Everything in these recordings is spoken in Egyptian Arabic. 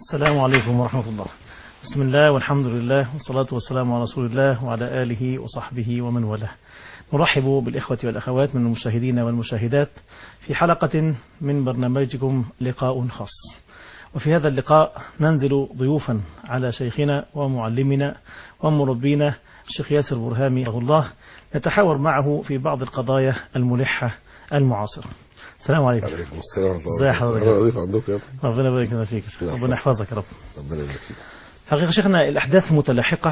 السلام عليكم ورحمة الله بسم الله والحمد لله والصلاة والسلام على رسول الله وعلى آله وصحبه ومن والاه نرحب بالإخوة والأخوات من المشاهدين والمشاهدات في حلقة من برنامجكم لقاء خاص وفي هذا اللقاء ننزل ضيوفا على شيخنا ومعلمنا ومربينا الشيخ ياسر برهامي رضي الله نتحاور معه في بعض القضايا الملحة المعاصرة السلام عليكم عليكم السلام ورحمة ازي الله حضرتك؟ أنا أضيف عندكم يا ابني. ربنا يبارك لنا فيك ربنا يحفظك يا رب ربنا يبارك فيك حقيقة شيخنا الأحداث متلاحقة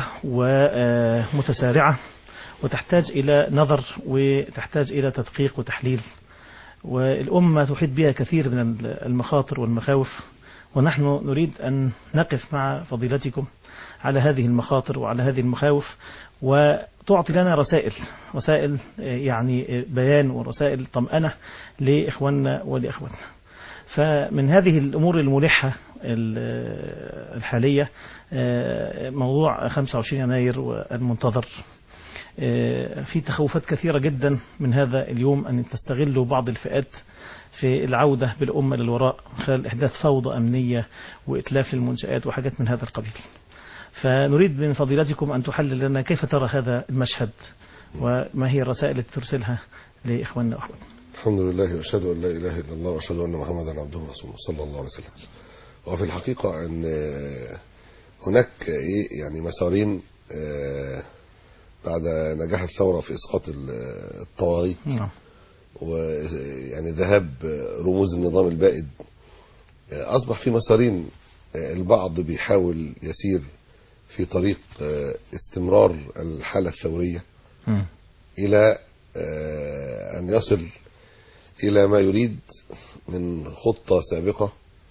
ومتسارعة وتحتاج إلى نظر وتحتاج إلى تدقيق وتحليل والأمة تحيط بها كثير من المخاطر والمخاوف ونحن نريد أن نقف مع فضيلتكم على هذه المخاطر وعلى هذه المخاوف وتعطي لنا رسائل رسائل يعني بيان ورسائل طمأنة لإخواننا ولأخواتنا فمن هذه الأمور الملحة ال- الحالية آه، موضوع 25 يناير والمنتظر آه، في تخوفات كثيرة جدا من هذا اليوم أن تستغل بعض الفئات في العودة بالأمة للوراء خلال إحداث فوضى أمنية وإتلاف للمنشآت وحاجات من هذا القبيل فنريد من فضيلتكم أن تحلل لنا كيف ترى هذا المشهد وما هي الرسائل التي ترسلها لإخواننا وأخواتنا الحمد لله وأشهد أن لا إله إلا الله وأشهد أن محمدا عبده ورسوله صلى الله عليه وسلم وفي الحقيقة أن آه، هناك إيه يعني مسارين آه، بعد نجاح الثورة في إسقاط ال- الطواغيت نعم ويعني ذهاب رموز النظام البائد أصبح في مسارين البعض بيحاول يسير في طريق استمرار الحالة الثورية مم. إلى أن يصل إلى ما يريد من خطة سابقة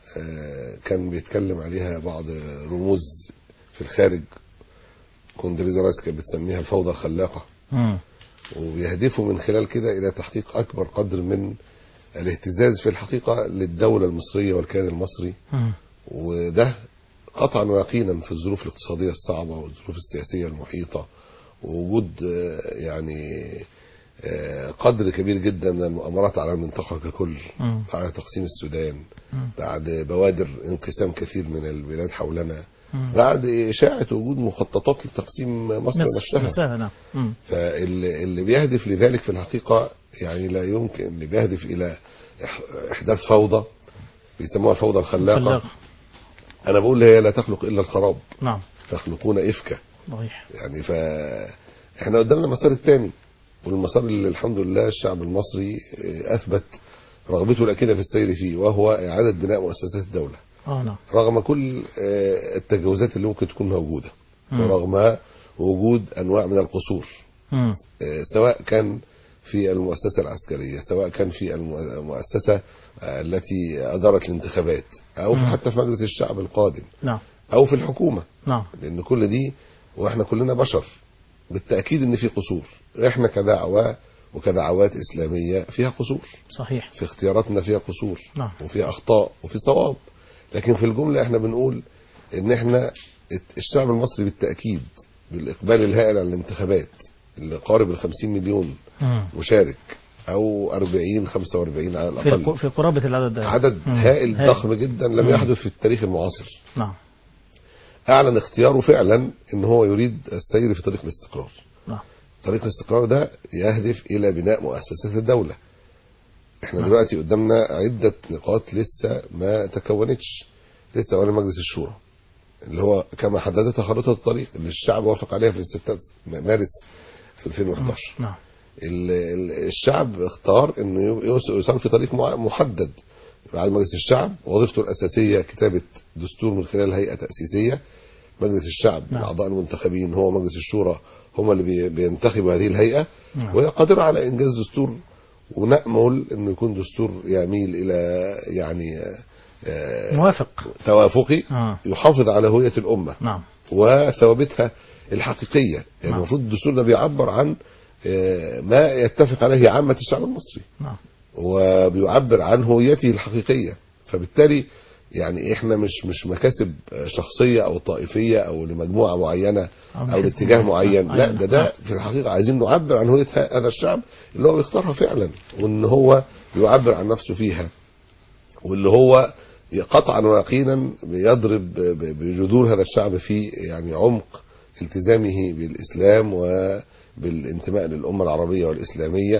كان بيتكلم عليها بعض رموز في الخارج كوندريزا رايس كانت بتسميها الفوضى الخلاقة مم. ويهدفوا من خلال كده إلى تحقيق أكبر قدر من الاهتزاز في الحقيقة للدولة المصرية والكيان المصري مم. وده قطعا ويقينا في الظروف الاقتصادية الصعبة والظروف السياسية المحيطة ووجود آه، يعني آه، قدر كبير جدا من المؤامرات على المنطقة ككل مم. بعد تقسيم السودان مم. بعد بوادر انقسام كثير من البلاد حولنا مم. بعد إشاعة وجود مخططات لتقسيم مصر نفسها نفسها نعم مم. فاللي اللي بيهدف لذلك في الحقيقة يعني لا يمكن اللي بيهدف إلى إح- إحداث فوضى بيسموها الفوضى الخلاقة خلاق. أنا بقول هي لا تخلق إلا الخراب نعم تخلقون إفكا صحيح يعني ف احنا قدامنا المسار الثاني والمسار اللي الحمد لله الشعب المصري اه، أثبت رغبته الأكيدة في السير فيه وهو إعادة بناء مؤسسات الدولة اه نعم رغم كل اه، التجاوزات اللي ممكن تكون موجودة مم. ورغم وجود أنواع من القصور مم. آه، سواء كان في المؤسسة العسكرية سواء كان في الم- المؤسسة آه، التي أدارت الانتخابات أو في مم. حتى في مجلس الشعب القادم نعم أو في الحكومة نعم لأن كل دي وإحنا كلنا بشر بالتأكيد إن في قصور إحنا كدعوة وكدعوات إسلامية فيها قصور صحيح في اختياراتنا فيها قصور نعم. وفي أخطاء وفي صواب لكن في الجملة إحنا بنقول إن إحنا الشعب المصري بالتأكيد بالإقبال الهائل على الانتخابات اللي قارب ال 50 مليون مم. مشارك او 40 45 على في الق- الاقل في قرابة العدد ده عدد مم. هائل ضخم جدا لم مم. يحدث في التاريخ المعاصر نعم اعلن اختياره فعلا ان هو يريد السير في طريق الاستقرار نعم طريق الاستقرار ده يهدف الى بناء مؤسسات الدوله احنا نعم. دلوقتي قدامنا عده نقاط لسه ما تكونتش لسه اولا مجلس الشورى اللي هو كما حددتها خريطه الطريق اللي الشعب وافق عليها في الاستفتاء مارس في 2011 نعم ال- ال- الشعب اختار انه يوس- يسار في طريق مع- محدد بعد مجلس الشعب وظيفته الاساسيه كتابه دستور من خلال هيئه تاسيسيه مجلس الشعب نعم. الاعضاء المنتخبين هو مجلس الشورى هم اللي بي- بينتخبوا هذه الهيئه نعم. وهي قادره على انجاز دستور ونامل انه يكون دستور يميل الى يعني آه، موافق توافقي اه يحافظ على هويه الامه نعم وثوابتها الحقيقية يعني نعم. المفروض الدستور ده بيعبر عن آه، ما يتفق عليه عامة الشعب المصري نعم وبيعبر عن هويته الحقيقية فبالتالي يعني احنا مش مش مكاسب شخصية او طائفية او لمجموعة معينة أو او لحزب لاتجاه معين. معين لا أيوة. ده ده في الحقيقة عايزين نعبر عن هوية هذا الشعب اللي هو بيختارها فعلا وان هو يعبر عن نفسه فيها واللي هو قطعا ويقينا بيضرب ب- بجذور هذا الشعب في يعني عمق التزامه بالاسلام وبالانتماء للامه العربيه والاسلاميه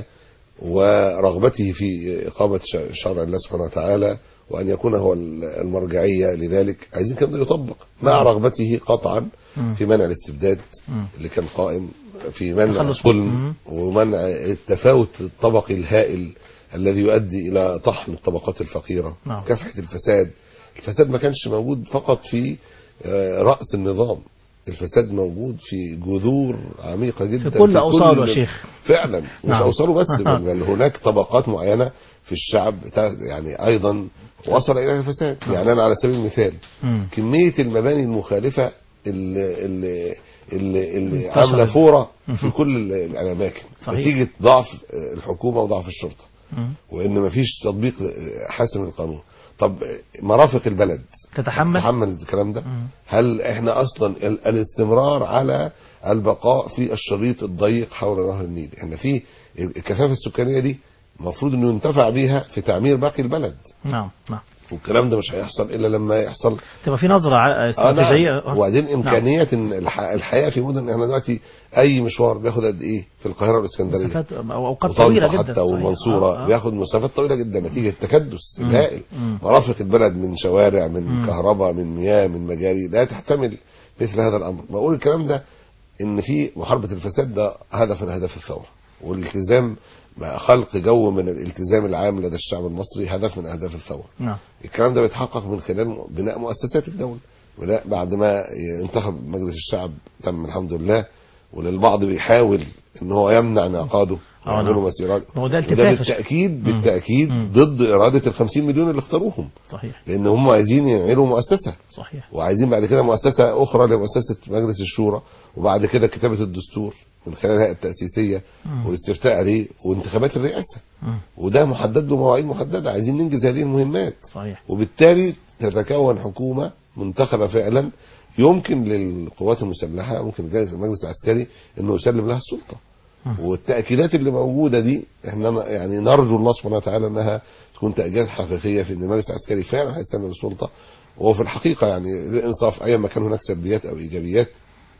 ورغبته في اقامه ش- شرع الله سبحانه وتعالى وان يكون هو ال- المرجعيه لذلك عايزين الكلام ده يطبق مع رغبته قطعا مم. في منع الاستبداد مم. اللي كان قائم في منع تخلص الظلم منه. ومنع التفاوت الطبقي الهائل الذي يؤدي الى طحن الطبقات الفقيره نعم. كافحه الفساد الفساد ما كانش موجود فقط في آه، راس النظام الفساد موجود في جذور عميقه جدا في كل أوصاله يا شيخ. فعلا مش نعم. اوصاله بس بل بل هناك طبقات معينه في الشعب بتاع- يعني ايضا وصل الى الفساد يعني انا على سبيل المثال مم. كميه المباني المخالفه اللي اللي اللي, اللي انتشرت. عامله فوره في مهم. كل ال- الاماكن صحيح. نتيجه ضعف آه، الحكومه وضعف الشرطه مم. وان مفيش تطبيق آه، حاسم للقانون طب آه، مرافق البلد تتحمل تتحمل الكلام ده مم. هل احنا اصلا ال- الاستمرار على البقاء في الشريط الضيق حول نهر النيل احنا في الكثافه السكانيه دي المفروض انه ينتفع بيها في تعمير باقي البلد نعم نعم والكلام ده مش هيحصل الا لما يحصل تبقى في نظرة ع- اه استراتيجية نعم وبعدين امكانيه ان الح- الحياه في مدن احنا دلوقتي اي مشوار بياخد قد ايه في القاهره والاسكندريه مسافات أو أوقات وطنطا طويلة جدا حتى صحيح. والمنصوره آه، آه. بياخد مسافات طويله جدا نتيجه التكدس مم. الهائل مم. مرافق البلد من شوارع من مم. كهرباء من مياه من مجاري لا تحتمل مثل هذا الامر بقول الكلام ده ان في محاربه الفساد ده هدف من اهداف الثوره والالتزام مع خلق جو من الالتزام العام لدى الشعب المصري هدف من اهداف الثوره نعم الكلام ده بيتحقق من خلال بناء مؤسسات الدولة بناء بعد ما انتخب مجلس الشعب تم الحمد لله وللبعض بيحاول ان هو يمنع انعقاده آه، ويعملوا نعم. مسيرات ما هو ده وده التفاف بالتاكيد مم. بالتاكيد مم. ضد اراده ال 50 مليون اللي اختاروهم صحيح لان هم عايزين يعملوا مؤسسه صحيح وعايزين بعد كده مؤسسه اخرى لمؤسسه مجلس الشورى وبعد كده كتابه الدستور من خلال الهيئه التاسيسيه مم. والاستفتاء عليه وانتخابات الرئاسه مم. وده محدد له مواعيد محدده عايزين ننجز هذه المهمات صحيح وبالتالي تتكون حكومة منتخبة فعلا يمكن للقوات المسلحة ممكن لجهاز المجلس العسكري انه يسلم لها السلطة مم. والتأكيدات اللي موجودة دي احنا ن- يعني نرجو الله سبحانه وتعالى انها تكون تأكيدات حقيقية في ان المجلس العسكري فعلا هيستلم السلطة وهو في الحقيقة يعني للإنصاف أيا ما كان هناك سلبيات أو إيجابيات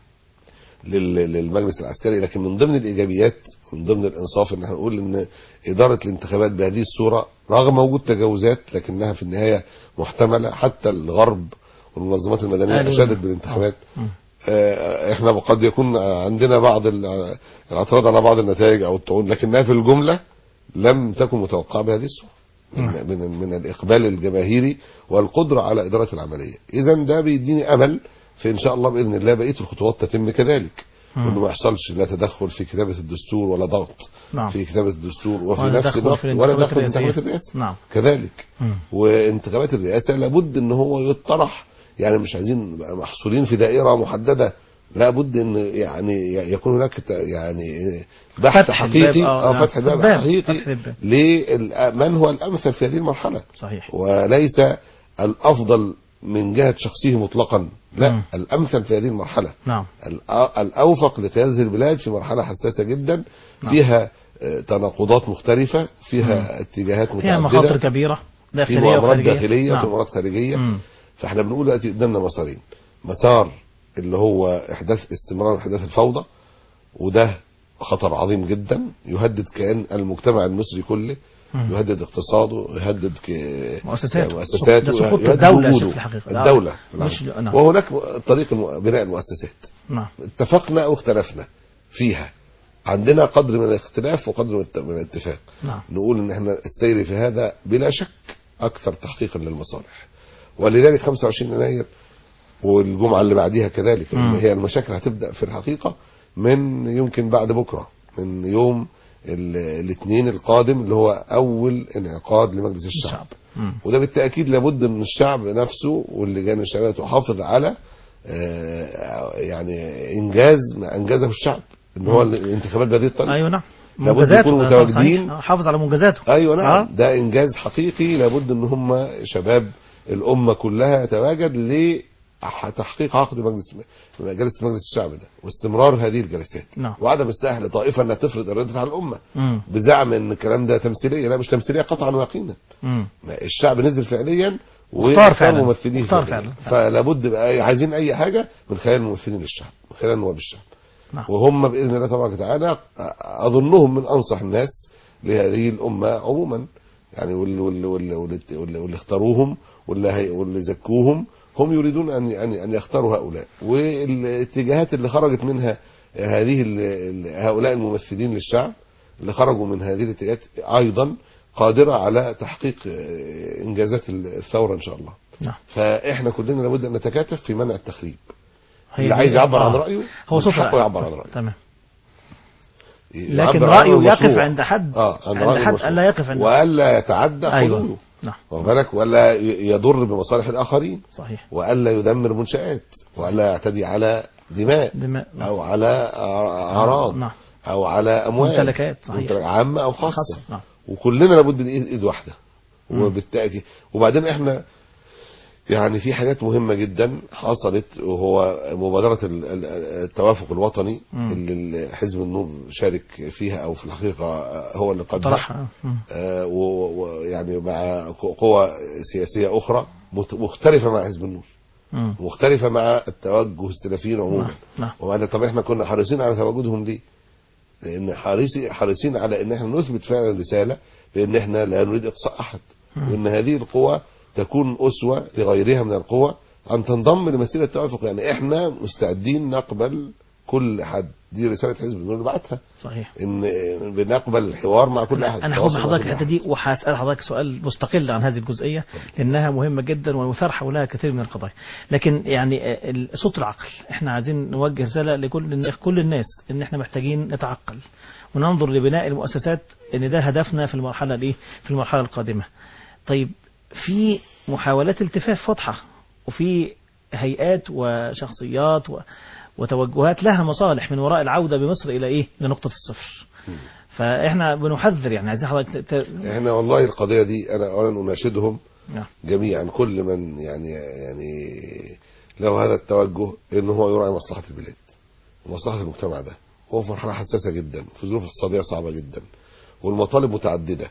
لل- للمجلس العسكري لكن من ضمن الايجابيات من ضمن الانصاف ان احنا نقول ان اداره الانتخابات بهذه الصوره رغم وجود تجاوزات لكنها في النهايه محتمله حتى الغرب والمنظمات المدنيه قالوا- اشادت بالانتخابات مم. آه، احنا قد يكون عندنا بعض ال- الاعتراض على بعض النتائج او الطعون لكنها في الجمله لم تكن متوقعه بهذه الصوره من, من, من الاقبال الجماهيري والقدره على اداره العمليه اذا ده بيديني امل في ان شاء الله باذن الله بقيه الخطوات تتم كذلك مم. وانه ما يحصلش لا تدخل في كتابه الدستور ولا ضغط نعم. في كتابه الدستور وفي ولا نفس تدخل الوقت في ولا الانتخابات تدخل في انتخابات الرئاسية. الرئاسه نعم كذلك مم. وانتخابات الرئاسه لابد ان هو يطرح يعني مش عايزين نبقى محصورين في دائره محدده لابد ان يعني يكون هناك ت- يعني بحث فتح حقيقي الباب، آه، او نعم. فتح الباب الباب، حقيقي فتح الباب. لمن هو الامثل في هذه المرحله صحيح وليس الافضل من جهه شخصه مطلقا لا مم. الامثل في هذه المرحله نعم الأ- الاوفق لقياده البلاد في مرحله حساسه جدا نعم. فيها آه، تناقضات مختلفه فيها اتجاهات فيها متعدده مخاطر كبيرة في داخلية مؤامرات وخارجية داخليه وفي نعم. مؤامرات خارجيه مم. فاحنا بنقول دلوقتي قدامنا مسارين مسار اللي هو احداث استمرار احداث الفوضى وده خطر عظيم جدا يهدد كيان المجتمع المصري كله مم. يهدد اقتصاده يهدد ك... مؤسساته. مؤسساته ده سقوط يهدد الدولة وجوده. شوف الحقيقة. آه. الدولة مش- نعم. نعم. وهناك طريق الم- بناء المؤسسات نعم اتفقنا او اختلفنا فيها عندنا قدر من الاختلاف وقدر من الت- من الاتفاق نعم نقول ان احنا السير في هذا بلا شك اكثر تحقيقا للمصالح ولذلك 25 يناير والجمعه اللي بعديها كذلك مم. لان هي المشاكل هتبدا في الحقيقه من يمكن بعد بكره من يوم ال- الاثنين القادم اللي هو اول انعقاد لمجلس الشعب, الشعب مم. وده بالتاكيد لابد من الشعب نفسه واللجان الشعبيه تحافظ على آه، يعني انجاز ما انجزه الشعب ان هو الانتخابات بهذه الطريقه ايوه نعم لابد منجزاته. يكونوا آه، طبعاً متواجدين. صحيح. آه، حافظ على منجزاته ايوه نعم آه. ده انجاز حقيقي لابد ان هم شباب الامه كلها يتواجد لتحقيق عقد مجلس جلسه مجلس الشعب ده واستمرار هذه الجلسات نعم. وعدم السهل لطائفه انها تفرض ارادتها على الامه مم. بزعم ان الكلام ده تمثيليه لا مش تمثيليه قطعا ويقينا مم. ما الشعب نزل فعليا مختار ويختار فعلا. ممثلين مختار فعلا. فعلا. فلا بد بقى عايزين اي حاجه من خلال الممثلين للشعب من خلال نواب الشعب نعم. وهم باذن الله تبارك وتعالى اظنهم من انصح الناس لهذه الامه عموما يعني واللي, واللي, واللي, واللي, واللي, واللي اختاروهم واللي, هي واللي زكوهم هم يريدون ان ان ان يختاروا هؤلاء والاتجاهات اللي خرجت منها هذه ال- ال- هؤلاء الممثلين للشعب اللي خرجوا من هذه الاتجاهات ايضا قادره على تحقيق آه، انجازات الثوره ان شاء الله نعم فاحنا كلنا لابد ان نتكاتف في منع التخريب هي اللي دي- عايز يعبر عن آه. رايه هو من صوت حقه يعبر عن رايه تمام يعبر لكن عن رأيه يقف المشروع. عند حد اه عند رأيه حد المشروع. ألا يقف عند والا يتعدى أيوة. حدوده نعم واخد بالك ولا ي- يضر بمصالح الاخرين صحيح والا يدمر منشات والا يعتدي على دماء دماء نعم. او على أع- اعراض نعم او على اموال ممتلكات صحيح ممتلك عامه او خاصه خاصة نعم وكلنا لابد من ايد إيد واحده مم. وبالتاكيد وبعدين احنا يعني في حاجات مهمه جدا حصلت وهو مبادره ال- ال- التوافق الوطني مم. اللي حزب النور شارك فيها او في الحقيقه هو اللي قدها طرحها مم. آه، و- ويعني مع قوى سياسيه اخرى مت- مختلفه مع حزب النور مم. مختلفه مع التوجه السلفيين عموما نعم نعم وهذا طب احنا كنا حريصين على تواجدهم ليه؟ لان حريصي حريصين على ان احنا نثبت فعلا رساله بان احنا لا نريد اقصاء احد مم. وان هذه القوى تكون اسوه لغيرها من القوى ان تنضم لمسيره التوافق يعني احنا مستعدين نقبل كل حد دي رساله حزب النور اللي بعتها صحيح ان بنقبل الحوار مع كل احد انا هاخد التواصل مع حضرتك كل الحته أحد. دي وهسال حضرتك سؤال مستقل عن هذه الجزئيه لانها مهمه جدا ويثار حولها كثير من القضايا لكن يعني آه، ال- صوت العقل احنا عايزين نوجه رساله لكل الن- كل الناس ان احنا محتاجين نتعقل وننظر لبناء المؤسسات ان ده هدفنا في المرحله الايه في المرحله القادمه طيب في محاولات التفاف واضحه وفي هيئات وشخصيات و وتوجهات لها مصالح من وراء العوده بمصر الى ايه؟ الى نقطه الصفر. فاحنا بنحذر يعني عايزين حضرتك ت- ت- احنا والله القضيه دي انا اولا اناشدهم نعم. جميعا كل من يعني يعني له هذا التوجه ان هو يراعي مصلحه البلاد ومصلحه المجتمع ده هو في مرحله حساسه جدا في ظروف اقتصاديه صعبه جدا والمطالب متعدده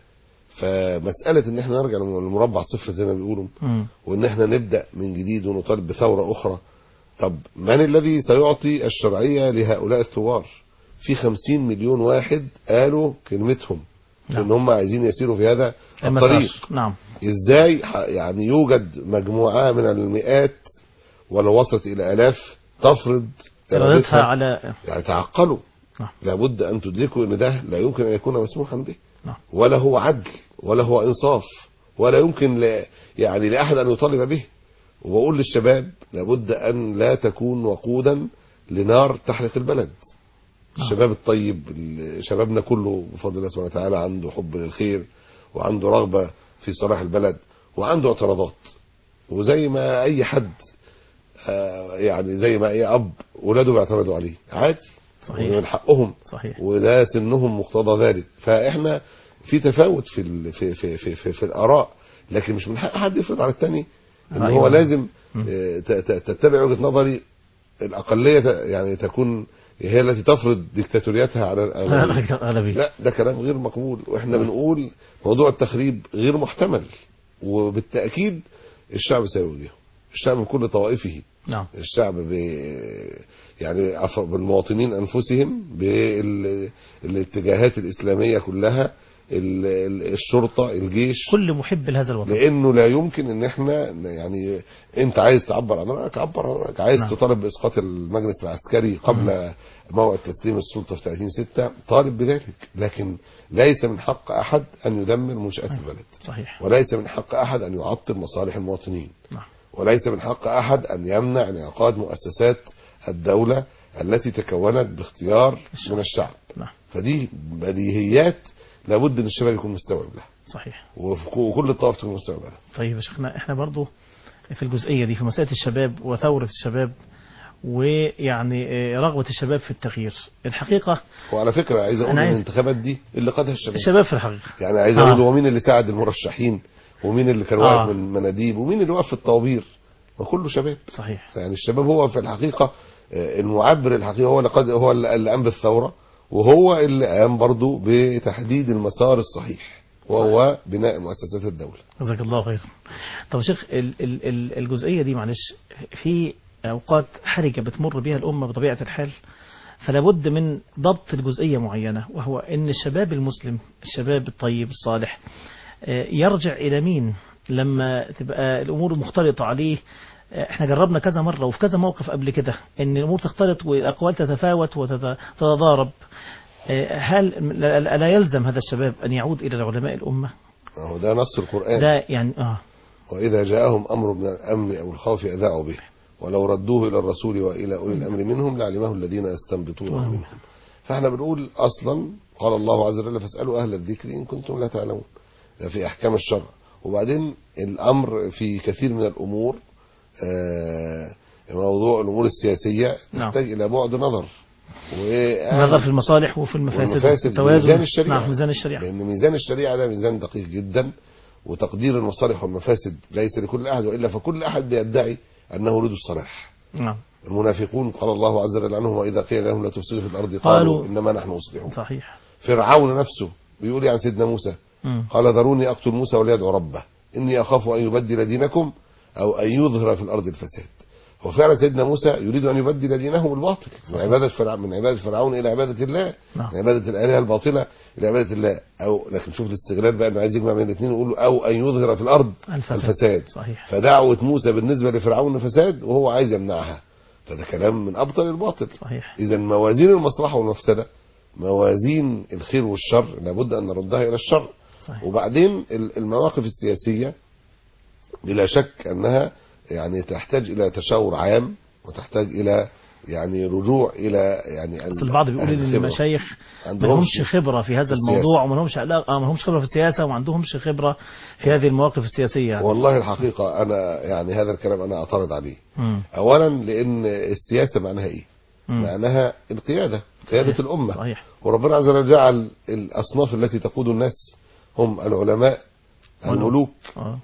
فمساله ان احنا نرجع للمربع صفر زي ما بيقولوا مم. وان احنا نبدا من جديد ونطالب بثوره اخرى طب من الذي سيعطي الشرعيه لهؤلاء الثوار في خمسين مليون واحد قالوا كلمتهم نعم. ان هم عايزين يسيروا في هذا المسار. الطريق نعم ازاي ح- يعني يوجد مجموعه من المئات ولو وصلت الى الاف تفرض ارادتها ارادتها على يعني تعقلوا نعم. لابد ان تدركوا ان ده لا يمكن ان يكون مسموحا به نعم. ولا هو عدل ولا هو انصاف ولا يمكن ل... يعني لاحد ان يطالب به وبقول للشباب لابد ان لا تكون وقودا لنار تحرق البلد نعم. الشباب الطيب ال- شبابنا كله بفضل الله سبحانه وتعالى عنده حب للخير وعنده رغبه في صلاح البلد وعنده اعتراضات وزي ما اي حد آه، يعني زي ما اي اب ولاده بيعترضوا عليه عادي صحيح. ومن حقهم صحيح وده سنهم مقتضى ذلك فاحنا في تفاوت في ال في في في في, في الاراء لكن مش من حق حد يفرض على الثاني ان أيوة. هو لازم مم. آه، ت- ت- تتبع وجهه نظري الاقليه ت- يعني تكون هي التي تفرض ديكتاتوريتها على الأغلبية. غلبي لا ده كلام غير مقبول واحنا بنقول موضوع التخريب غير محتمل وبالتاكيد الشعب سيواجهه الشعب بكل طوائفه نعم الشعب ب يعني عفوا بالمواطنين انفسهم بالاتجاهات الاسلاميه كلها ال- ال- الشرطه الجيش كل محب لهذا الوطن لانه لا يمكن ان احنا يعني انت عايز تعبر عن رايك عبر عن رايك عايز نعم. تطالب باسقاط المجلس العسكري قبل موعد تسليم السلطه في 30 6 طالب بذلك لكن ليس من حق احد ان يدمر منشات البلد صحيح وليس من حق احد ان يعطل مصالح المواطنين نعم وليس من حق احد ان يمنع انعقاد مؤسسات الدوله التي تكونت باختيار من الشعب نعم فدي بديهيات لابد ان الشباب يكون مستوعب لها صحيح وف- وكل الطوائف تكون مستوعبه لها طيب يا شيخنا احنا برضو في الجزئية دي في مسألة الشباب وثورة الشباب ويعني آه، رغبة الشباب في التغيير الحقيقة وعلى فكره عايز اقول أنا ان عايز- الانتخابات دي اللي قادها الشباب الشباب في الحقيقة يعني عايز آه. اقول هو مين اللي ساعد المرشحين ومين اللي كان آه. واقف من مناديب ومين اللي واقف في الطوابير ما كله شباب صحيح يعني الشباب هو في الحقيقه آه، المعبر الحقيقي هو اللي قد هو اللي اللي قام بالثوره وهو اللي قام برضو بتحديد المسار الصحيح وهو بناء مؤسسات الدولة جزاك الله خير طب يا شيخ ال- ال- ال- الجزئية دي معلش في أوقات حرجة بتمر بها الأمة بطبيعة الحال فلا بد من ضبط الجزئية معينة وهو أن الشباب المسلم الشباب الطيب الصالح آه، يرجع إلى مين لما تبقى الأمور مختلطة عليه آه، احنا جربنا كذا مرة وفي كذا موقف قبل كده ان الامور تختلط والاقوال تتفاوت وتتضارب آه، هل لا لا يلزم هذا الشباب ان يعود الى علماء الامه هو ده نص القرآن ده يعني اه وإذا جاءهم أمر من الأمن أو الخوف أذاعوا به ولو ردوه إلى الرسول وإلى أولي الأمر منهم لعلمه الذين يستنبطونه واو. منهم فاحنا بنقول أصلا قال الله عز وجل فاسألوا أهل الذكر إن كنتم لا تعلمون ده في أحكام الشرع وبعدين الأمر في كثير من الأمور آه، موضوع الأمور السياسية نعم. تحتاج إلى بعد نظر نظر في المصالح وفي المفاسد والمفاسد والتوازن ميزان الشريعة. نعم ميزان الشريعة لأن ميزان الشريعة ده ميزان دقيق جدا وتقدير المصالح والمفاسد ليس لكل أحد وإلا فكل أحد بيدعي أنه يريد الصلاح نعم المنافقون قال الله عز وجل عنهم وإذا قيل لهم لا تفسدوا في الأرض قالوا, قالوا إنما نحن مصلحون صحيح فرعون نفسه بيقول إيه عن سيدنا موسى مم. قال ذروني أقتل موسى وليدعو ربه إني أخاف أن يبدل دينكم أو أن يظهر في الأرض الفساد هو فعلا سيدنا موسى يريد أن يبدل دينهم الباطل من عبادة فرعون من عبادة فرعون إلى عبادة الله نعم. من عبادة الآلهة الباطلة إلى عبادة الله أو لكن شوف الاستغلال بقى إنه عايز يجمع بين الاثنين ويقول له أو أن يظهر في الأرض الفساد. الفساد صحيح فدعوة موسى بالنسبة لفرعون فساد وهو عايز يمنعها فده كلام من أبطل الباطل صحيح إذا موازين المصلحة والمفسدة موازين الخير والشر لابد أن نردها إلى الشر صحيح وبعدين ال- المواقف السياسية بلا شك أنها يعني تحتاج إلى تشاور عام وتحتاج إلى يعني رجوع إلى يعني اصل البعض بيقول أهل ان الخبرة. المشايخ ما عندهمش لهمش خبرة في هذا السياسة. الموضوع وما لهمش علاقة آه، ما لهمش خبرة في السياسة وما عندهمش خبرة في هذه المواقف السياسية يعني والله الحقيقة أنا يعني هذا الكلام أنا أعترض عليه مم. أولا لأن السياسة معناها إيه مم. معناها القيادة قيادة صحيح. الأمة صحيح وربنا عز وجل جعل الأصناف التي تقود الناس هم العلماء الملوك آه.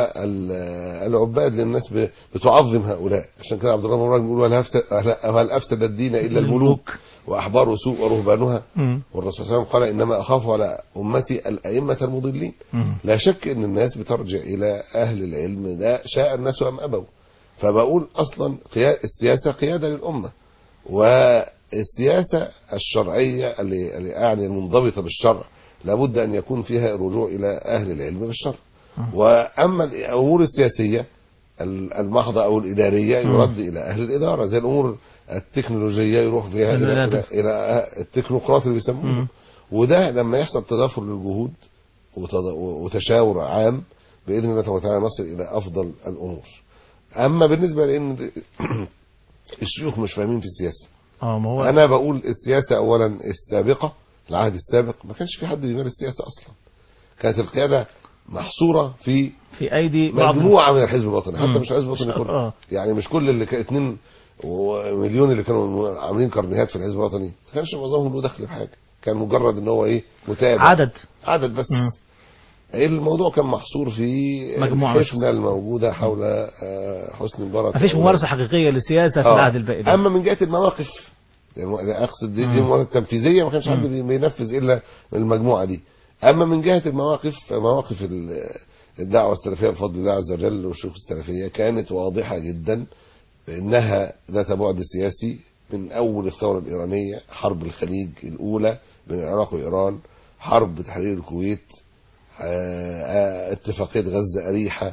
والعباد لأن الناس ب- بتعظم هؤلاء عشان كده عبد الله بن مبارك بيقول هل أفسد, هل أفسد الدين إلا الملوك وأحبار سوء ورهبانها مم. والرسول صلى الله عليه وسلم قال إنما أخاف على أمتي الأئمة المضلين مم. لا شك ان الناس بترجع الى اهل العلم ده شاء الناس ام ابوا فبقول اصلا قيا- السياسه قياده للامه والسياسه الشرعيه اللي, اللي اعني المنضبطه بالشرع لابد ان يكون فيها رجوع الى اهل العلم بالشرع واما الامور السياسيه ال- المحضه او الاداريه مم. يرد الى اهل الاداره زي الامور التكنولوجيه يروح فيها الى, لا إلى, إلى التكنوقراط اللي بيسموه مم. وده لما يحصل تضافر للجهود وتض- وتشاور عام باذن الله تبارك وتعالى نصل الى افضل الامور. اما بالنسبه لان الشيوخ مش فاهمين في السياسه. اه ما هو انا بقول السياسه اولا السابقه العهد السابق ما كانش في حد بيمارس السياسه اصلا. كانت القياده محصوره في في ايدي بعض مجموعه من الحزب الوطني حتى مم. مش الحزب الوطني مش- كله آه. يعني مش كل اللي كان 2 مليون اللي كانوا عاملين كارنيهات في الحزب الوطني ما كانش معظمهم له دخل بحاجه كان مجرد ان هو ايه متابع عدد عدد بس مم. الموضوع كان محصور في مجموعة من الحفنة الموجودة حول آه، حسني مبارك ما فيش ممارسة حقيقية للسياسة في آه. العهد الباقي ده. اما من جهة المواقف يعني اقصد دي, دي مم. مواقف تنفيذية ما كانش حد مم. بي- بينفذ الا المجموعة دي اما من جهة المواقف مواقف ال- الدعوة السلفية بفضل الله عز وجل والشيوخ السلفية كانت واضحة جدا انها ذات بعد سياسي من اول الثورة الايرانية حرب الخليج الاولى بين العراق وايران حرب تحرير الكويت آه، آه، اتفاقية غزة أريحة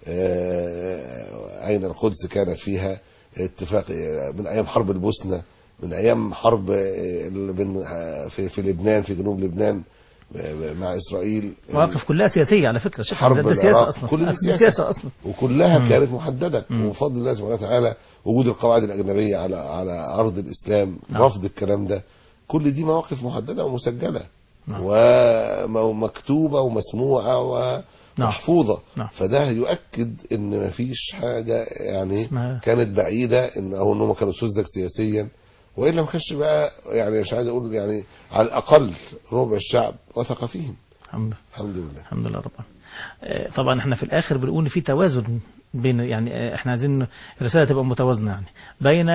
آه، أين القدس كانت فيها اتفاق آه، من أيام حرب البوسنة من أيام حرب آه، اللي بين- آه، في في لبنان في جنوب لبنان آه، مع إسرائيل مواقف كلها سياسية على فكرة شيخ حرب ده, ده العراق، سياسة أصلا كل دي ده سياسة. سياسة أصلا وكلها مم. كانت محددة مم. وبفضل الله سبحانه وتعالى وجود القواعد الأجنبية على على أرض الإسلام نعم. رفض الكلام ده كل دي مواقف محددة ومسجلة نعم. ومكتوبة ومسموعة نعم. ومحفوظة نعم. فده يؤكد ان مفيش حاجة يعني اسمها- كانت بعيدة ان او انهم كانوا سذج سياسيا والا ما كانش بقى يعني مش عايز اقول يعني على الاقل ربع الشعب وثق فيهم الحمد لله الحمد لله الحمد لله رب العالمين. آه، طبعا احنا في الاخر بنقول إن في توازن بين يعني آه، احنا عايزين الرساله تبقى متوازنه يعني بين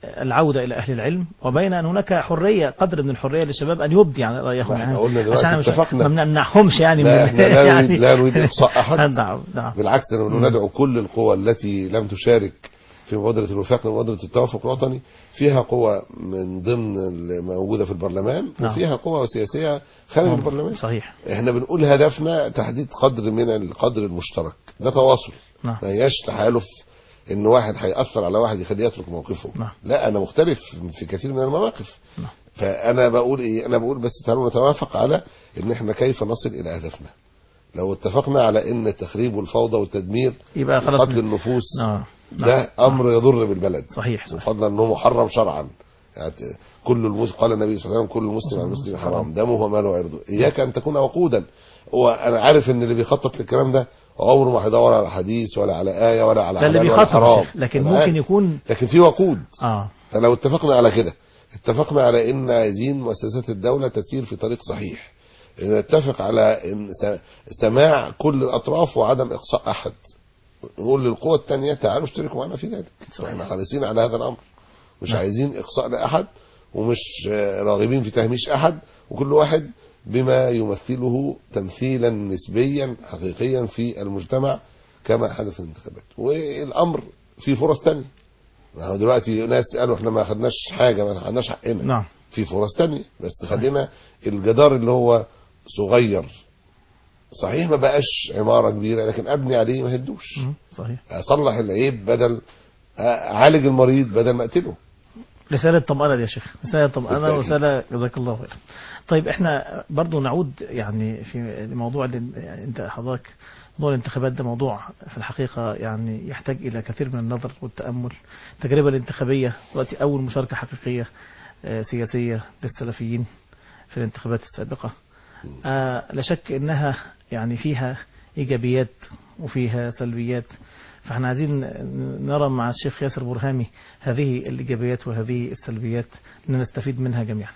العودة إلى أهل العلم وبين أن هناك حرية قدر من الحرية للشباب أن يبدي عن رأيهم ما احنا يعني قلنا دلوقتي عشان مش- اتفقنا. ما نمنعهمش يعني لا من احنا لا نريد لا نريد اقصاء احد نعم نعم بالعكس انا ندعو كل القوى التي لم تشارك في مبادرة الوفاق لمبادرة التوافق الوطني فيها قوى من ضمن الموجودة في البرلمان نعم. وفيها قوى سياسية خارج البرلمان صحيح احنا بنقول هدفنا تحديد قدر من القدر المشترك ده تواصل نعم ما هياش تحالف ان واحد هيأثر على واحد يخليه يترك موقفه نعم. لا انا مختلف في كثير من المواقف نعم. فانا بقول ايه انا بقول بس تعالوا نتوافق على ان احنا كيف نصل الى هدفنا لو اتفقنا على ان التخريب والفوضى والتدمير يبقى خلاص وقتل النفوس نعم ده امر يضر بالبلد صحيح صحيح وفضلا انه محرم شرعا يعني كل المسلم قال النبي صلى الله عليه وسلم كل مسلم على المسلم حرام دمه وماله وعرضه اياك ان تكون وقودا وانا عارف ان اللي بيخطط للكلام ده عمره ما هيدور على حديث ولا على ايه ولا على ده اللي حلال ولا بيخطط يا حرام شيخ. لكن أنا ممكن عارف. يكون لكن في وقود اه فلو اتفقنا على كده اتفقنا على ان عايزين مؤسسات الدوله تسير في طريق صحيح نتفق على ان س- سماع كل الاطراف وعدم اقصاء احد نقول للقوى الثانيه تعالوا اشتركوا معنا في ذلك صحيح. احنا حريصين على هذا الامر مش نعم. عايزين اقصاء لاحد ومش آه، راغبين في تهميش احد وكل واحد بما يمثله تمثيلا نسبيا حقيقيا في المجتمع كما حدث في الانتخابات والامر في فرص تانية ما هو دلوقتي ناس قالوا احنا ما خدناش حاجه ما خدناش حقنا نعم في فرص تانية بس خلينا الجدار اللي هو صغير صحيح ما بقاش عمارة كبيرة لكن ابني عليه ما هدوش مم. صحيح اصلح العيب بدل اعالج المريض بدل ما اقتله رسالة طمأنة دي يا شيخ رسالة طمأنة بالتأكيد. ورسالة جزاك الله خير طيب احنا برضو نعود يعني في موضوع اللي يعني انت حضرتك موضوع الانتخابات ده موضوع في الحقيقة يعني يحتاج إلى كثير من النظر والتأمل التجربة الانتخابية دلوقتي أول مشاركة حقيقية آه، سياسية للسلفيين في الانتخابات السابقة آه، لا شك انها يعني فيها ايجابيات وفيها سلبيات فاحنا عايزين نرى مع الشيخ ياسر برهامي هذه الايجابيات وهذه السلبيات ان نستفيد منها جميعا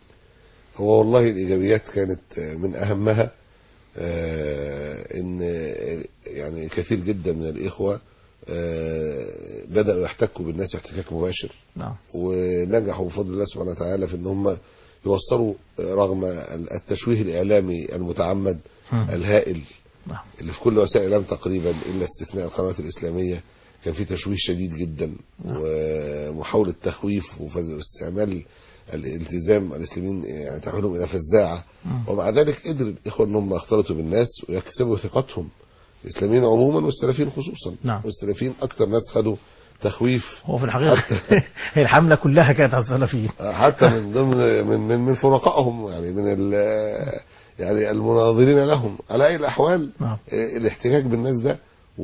هو والله الايجابيات كانت من اهمها آه، ان يعني كثير جدا من الاخوه آه، بداوا يحتكوا بالناس احتكاك مباشر نعم ونجحوا بفضل الله سبحانه وتعالى في ان هم يوصلوا رغم التشويه الاعلامي المتعمد مم. الهائل نعم اللي في كل وسائل الاعلام تقريبا الا استثناء القنوات الاسلاميه كان في تشويه شديد جدا نعم. ومحاوله تخويف وفز- واستعمال الالتزام الاسلاميين يعني تحويلهم الى فزاعه مم. ومع ذلك قدر الاخوه ان هم يختلطوا بالناس ويكسبوا ثقتهم الاسلاميين عموما والسلفيين خصوصا نعم. والسلفيين اكثر ناس خدوا تخويف هو في الحقيقة هي الحملة كلها كانت على السلفيين حتى من ضمن من من, من فرقائهم يعني من ال- يعني المناظرين لهم على اي الاحوال نعم آه، الاحتكاك بالناس ده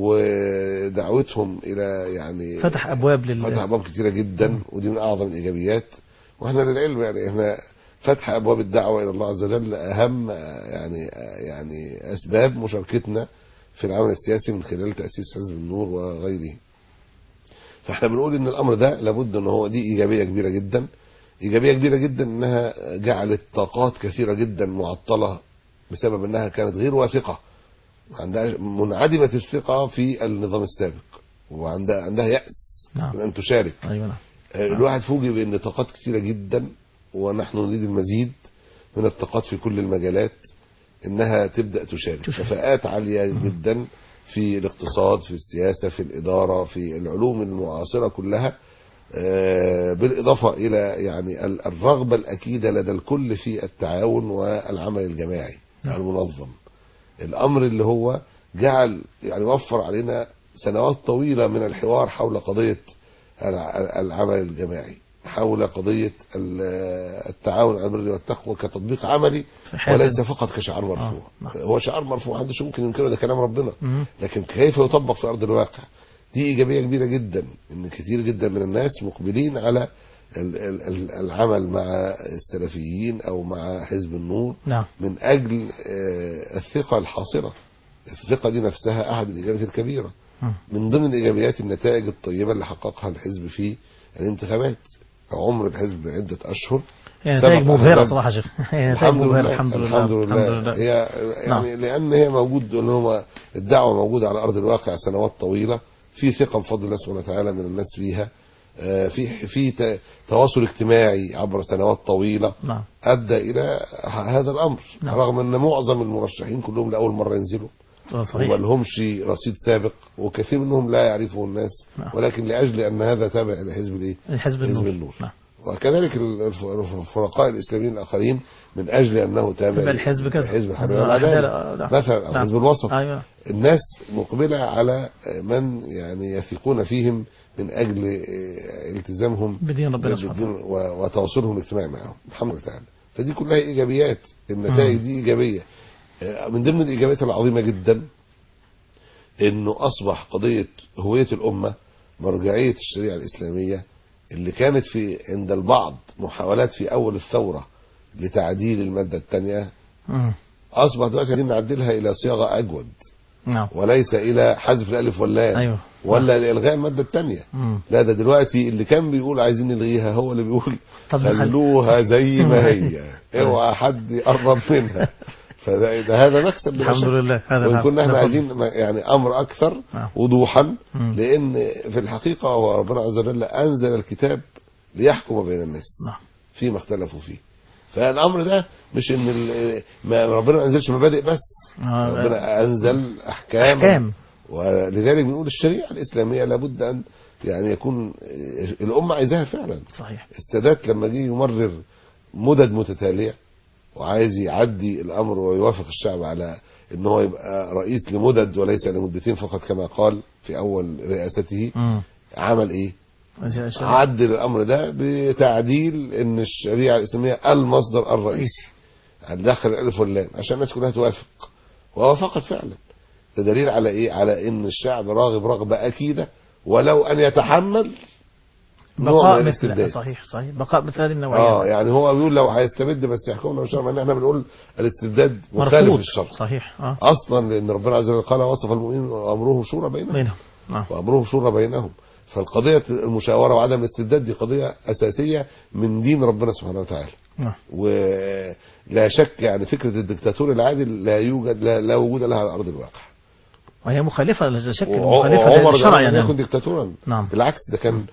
ودعوتهم الى يعني فتح ابواب لل فتح ابواب كتيره جدا ودي من اعظم الايجابيات واحنا للعلم يعني احنا فتح ابواب الدعوه الى الله عز وجل اهم آه، يعني آه، يعني اسباب مشاركتنا في العمل السياسي من خلال تاسيس حزب النور وغيره فاحنا بنقول ان الامر ده لابد ان هو دي ايجابيه كبيره جدا ايجابيه كبيره جدا انها جعلت طاقات كثيره جدا معطله بسبب انها كانت غير واثقه عندها منعدمه الثقه في النظام السابق وعندها عندها ياس نعم. من ان تشارك ايوه نعم الواحد فوجئ بان طاقات كثيره جدا ونحن نريد المزيد من الطاقات في كل المجالات انها تبدا تشارك تشارك. كفاءات عاليه جدا في الاقتصاد في السياسه في الاداره في العلوم المعاصره كلها آه، بالاضافه الى يعني ال- الرغبه الاكيده لدى الكل في التعاون والعمل الجماعي نعم. المنظم الامر اللي هو جعل يعني وفر علينا سنوات طويله من الحوار حول قضيه الع- العمل الجماعي حول قضيه ال- التعاون على البر والتقوى كتطبيق عملي في حياة وليس فقط كشعار مرفوع آه، نعم. هو شعار مرفوع محدش ممكن ينكره ده كلام ربنا مم. لكن كيف يطبق في ارض الواقع دي ايجابيه كبيره جدا ان كثير جدا من الناس مقبلين على ال- ال- ال- العمل مع السلفيين او مع حزب النور نعم من اجل آه، الثقه الحاصله الثقه دي نفسها احد الايجابيات الكبيره مم. من ضمن الايجابيات النتائج الطيبه اللي حققها الحزب في الانتخابات عمر الحزب عده اشهر هي نتائج سبق مبهرة أحزاب- صراحة يا شيخ هي نتائج الحمد مبهرة لله الحمد لله الحمد لله هي يعني لان هي موجود ان هو الدعوه موجوده على ارض الواقع سنوات طويله في ثقه بفضل الله سبحانه وتعالى من الناس فيها آه، في في ت- تواصل اجتماعي عبر سنوات طويله نعم ادى الى ه- هذا الامر نعم. رغم ان معظم المرشحين كلهم لاول مره ينزلوا آه، وما صحيح لهمش رصيد سابق وكثير منهم لا يعرفه الناس نعم. ولكن لاجل ان هذا تابع لحزب الايه؟ الحزب حزب النور النور. نعم وكذلك الف- الفرقاء الاسلاميين الاخرين من اجل انه تابع تبع الحزب كذا حزب الحريه حزب والعداله العدالة، نعم. مثلا او نعم. حزب الوسط ايوه الناس مقبله على من يعني يثقون فيهم من اجل آه، التزامهم بدين ربنا سبحانه بالدين و- وتواصلهم الاجتماعي معهم الحمد لله تعالى فدي كلها ايجابيات النتائج مم. دي ايجابيه آه، من ضمن الايجابيات العظيمه جدا انه اصبح قضيه هويه الامه مرجعيه الشريعه الاسلاميه اللي كانت في عند البعض محاولات في اول الثوره لتعديل الماده الثانيه مم. اصبح دلوقتي عايزين نعدلها الى صياغه اجود نعم وليس الى حذف الالف واللام ايوه ولا لالغاء الماده الثانيه مم. لا ده دلوقتي اللي كان بيقول عايزين نلغيها هو اللي بيقول طب نخلي- خلوها زي ما هي اوعى حد يقرب منها فده ده هذا مكسب بلا الحمد شك. لله هذا وان نعم. كنا احنا ده عايزين ما- يعني امر اكثر نعم. وضوحا مم. لان في الحقيقه هو ربنا عز وجل انزل الكتاب ليحكم بين الناس نعم فيما اختلفوا فيه فالامر ده مش ان ال- ما ربنا ما انزلش مبادئ بس آه، ربنا انزل احكام احكام ولذلك بنقول الشريعه الاسلاميه لابد ان يعني يكون الامه عايزاها فعلا صحيح السادات لما جه يمرر مدد متتاليه وعايز يعدي الامر ويوافق الشعب على ان هو يبقى رئيس لمدد وليس لمدتين فقط كما قال في اول رئاسته مم. عمل ايه؟ الشريعة عدل الامر ده بتعديل ان الشريعه الاسلاميه المصدر الرئيسي دخل الالف واللام عشان الناس كلها توافق ووافقت فعلا ده دليل على ايه؟ على ان الشعب راغب رغبه اكيده ولو ان يتحمل نوع بقاء من مثل الاستبداد صحيح صحيح بقاء مثل هذه النوعية اه يعني هو بيقول لو هيستبد بس يحكمنا بالشرع مع ان احنا بنقول الاستبداد مخالف مرفوض للشرع صحيح اه اصلا لان ربنا عز وجل قال وصف المؤمنين وامرهم شورى بينهم بينهم نعم وامرهم شورى بينهم فالقضيه المشاوره وعدم الاستبداد دي قضيه اساسيه من دين ربنا سبحانه وتعالى نعم ولا شك يعني فكره الدكتاتور العادل لا يوجد لا, لا وجود لها على ارض الواقع وهي مخالفة لا شك وع- مخالفة وعمر للشرع ده لم يعني يكن دكتاتورا نعم بالعكس ده كان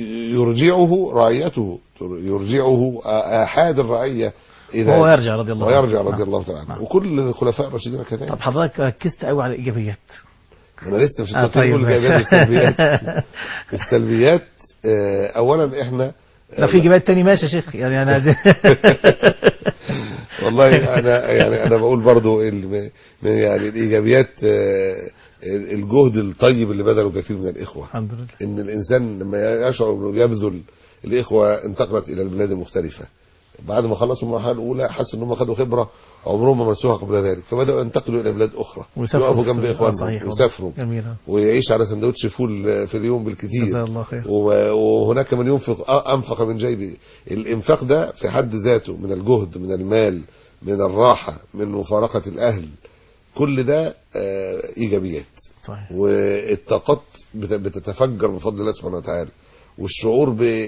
يرجعه رعيته يرجعه احاد الرعيه اذا وهو يرجع رضي الله عنه. ويرجع رضي نعم. الله تعالى عنه نعم. وكل الخلفاء الراشدين كذلك طب حضرتك ركزت قوي على الإيجابيات انا لسه مش آه، هتطيب طيب. نقول الايجابيات والسلبيات السلبيات آه، اولا احنا لو في إيجابيات تاني ماشي يا شيخ يعني أنا عايز- والله انا يعني انا بقول برضو ال- يعني الايجابيات آه، الجهد الطيب اللي بذله كثير من الاخوه الحمد لله ان الانسان لما يشعر انه يبذل الاخوه انتقلت الى البلاد المختلفه بعد ما خلصوا المرحله الاولى حسوا ان هم خدوا خبره عمرهم ما مارسوها قبل ذلك فبداوا ينتقلوا الى بلاد اخرى ويسافروا يقفوا جنب آه، اخوانهم صحيح. ويسافروا جميل ويعيش على سندوتش فول في اليوم جزاه بالكثير الله خير و- وهناك من ينفق انفق من جيبه الانفاق ده في حد ذاته من الجهد من المال من الراحه من مفارقه الاهل كل ده آه، ايجابيات صحيح والطاقات بت- بتتفجر بفضل الله سبحانه وتعالى والشعور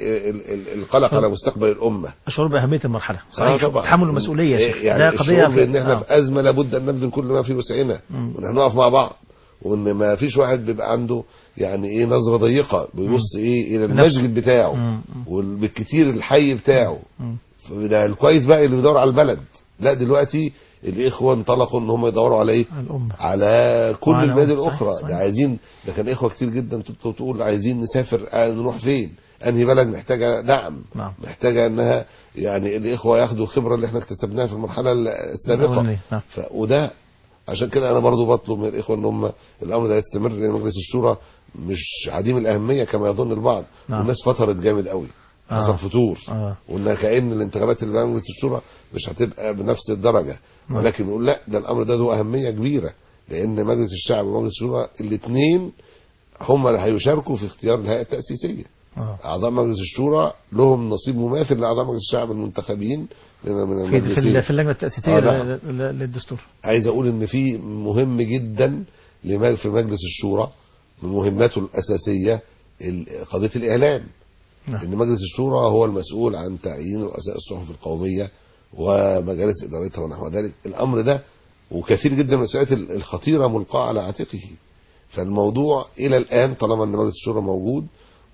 بالقلق على مستقبل الامه الشعور بأهمية المرحلة آه صحيح طبعا. تحمل المسؤولية يا شيخ يعني ده الشعور قضية بان احنا آه. في ازمه لابد ان نبذل كل ما في وسعنا مم. وان احنا نقف مع بعض وان ما فيش واحد بيبقى عنده يعني ايه نظره ضيقه بيبص ايه الى لنفسه. المسجد بتاعه مم. وبالكتير الحي بتاعه مم. ده الكويس بقى اللي بيدور على البلد لا دلوقتي الاخوه انطلقوا ان هم يدوروا على ايه الأمة على كل وعلى- البلاد صحيح، الاخرى صحيح. ده عايزين ده كان اخوه كتير جدا تط- تقول عايزين نسافر آه، نروح فين انهي بلد محتاجه دعم نعم محتاجه انها يعني الاخوه ياخدوا الخبره اللي احنا اكتسبناها في المرحله السابقه الأولانية. نعم ف... وده عشان كده انا برضو بطلب من الاخوه ان هم الامر ده يستمر لان مجلس الشورى مش عديم الاهميه كما يظن البعض نعم. والناس فترت جامد قوي آه. حصل فتور آه. وان كان الانتخابات اللي بقى مجلس الشورى مش هتبقى بنفس الدرجه نعم. ولكن نقول لا ده الامر ده ذو اهميه كبيره لان مجلس الشعب ومجلس الشورى الاثنين هم اللي هيشاركوا في اختيار الهيئه التاسيسيه آه. اعضاء مجلس الشورى لهم نصيب مماثل لاعضاء مجلس الشعب المنتخبين من من في في, المجلسين ال- في اللجنة التأسيسية آه، نعم. ل- ل- للدستور عايز اقول ان في مهم جدا لمج- في مجلس الشورى من مهماته الاساسيه ال- قضيه الاعلام نعم ان مجلس الشورى هو المسؤول عن تعيين رؤساء الصحف القوميه ومجالس ادارتها ونحو ذلك الامر ده وكثير جدا من المسؤوليات ال- الخطيره ملقاه على عاتقه فالموضوع الى الان طالما ان مجلس الشورى موجود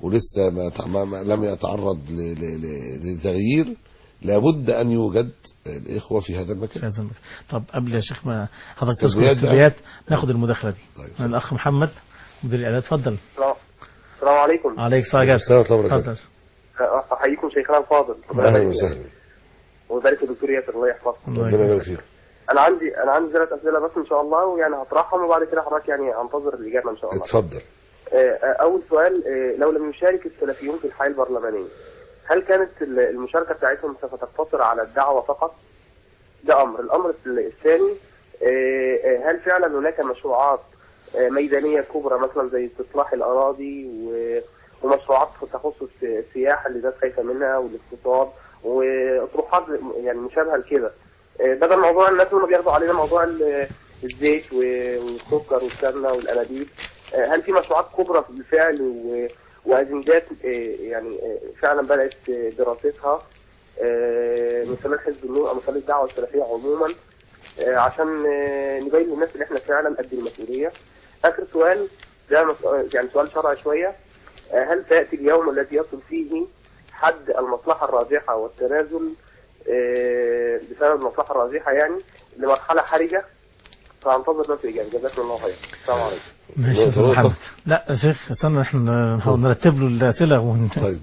ولسه ما تع- ما- ما- لم يتعرض ل- ل- ل- لتغيير لابد ان يوجد الاخوه في هذا في المكان هذا المكان. طب قبل يا شيخ ما حضرتك تذكر السلبيات بقى. السلبيات ناخد المداخله دي طيب. من الاخ محمد مدير الاعداد اتفضل السلام السلام عليكم عليك السلام عليكم. السلام ورحمة الله وبركاته. اتفضل احييكم شيخنا الفاضل ربنا اهلا يبارك فيك. وسهلا ويبارك في الدكتور ياسر الله يحفظكم الله ربنا يبارك يكرمك. فيك انا عندي انا عندي ثلاث اسئله بس ان شاء الله ويعني هطرحهم وبعد كده حضرتك يعني انتظر الاجابه ان شاء الله اتفضل آه، آه، اول سؤال آه، لو لم يشارك السلفيون في الحياه البرلمانيه هل كانت ال- المشاركه بتاعتهم سوف تقتصر على الدعوه فقط؟ ده امر، الامر الثاني آه، آه، هل فعلا هناك مشروعات آه، ميدانيه كبرى مثلا زي استصلاح الاراضي و- ومشروعات تخص الس- السياحه اللي الناس خايفه منها والاقتصاد واطروحات يعني مشابهه لكده آه، بدل موضوع الناس اللي بياخدوا علينا موضوع ال- الزيت و- والسكر والسمنه والانابيب آه، هل في مشروعات كبرى بالفعل و- واجندات آه، يعني آه، فعلا بدات آه، دراستها آه، من خلال حزب النور او من خلال الدعوه السلفيه عموما آه، عشان آه، نبين للناس ان احنا فعلا قد المسؤوليه. اخر سؤال ده مس- يعني سؤال شرعي شويه آه، هل سياتي اليوم الذي يصل فيه حد المصلحه الراجحه والتنازل آه، بسبب المصلحه الراجحه يعني لمرحله حرجه فانتظر نفس الاجابه جزاكم الله خير السلام عليكم ماشي يا أستاذ نقطة. محمد لا يا شيخ استنى احنا نحاول نرتب له الاسئله ون... طيب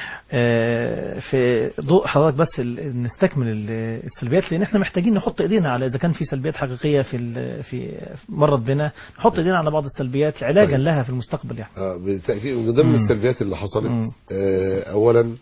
آه، في ضوء حضرتك بس ال- نستكمل ال- السلبيات لان احنا محتاجين نحط ايدينا على اذا كان في سلبيات حقيقيه في ال- في مرت بنا نحط ايدينا على بعض السلبيات علاجا طيب. لها في المستقبل يعني آه، بالتأكيد من ضمن مم. السلبيات اللي حصلت مم. آه، أولا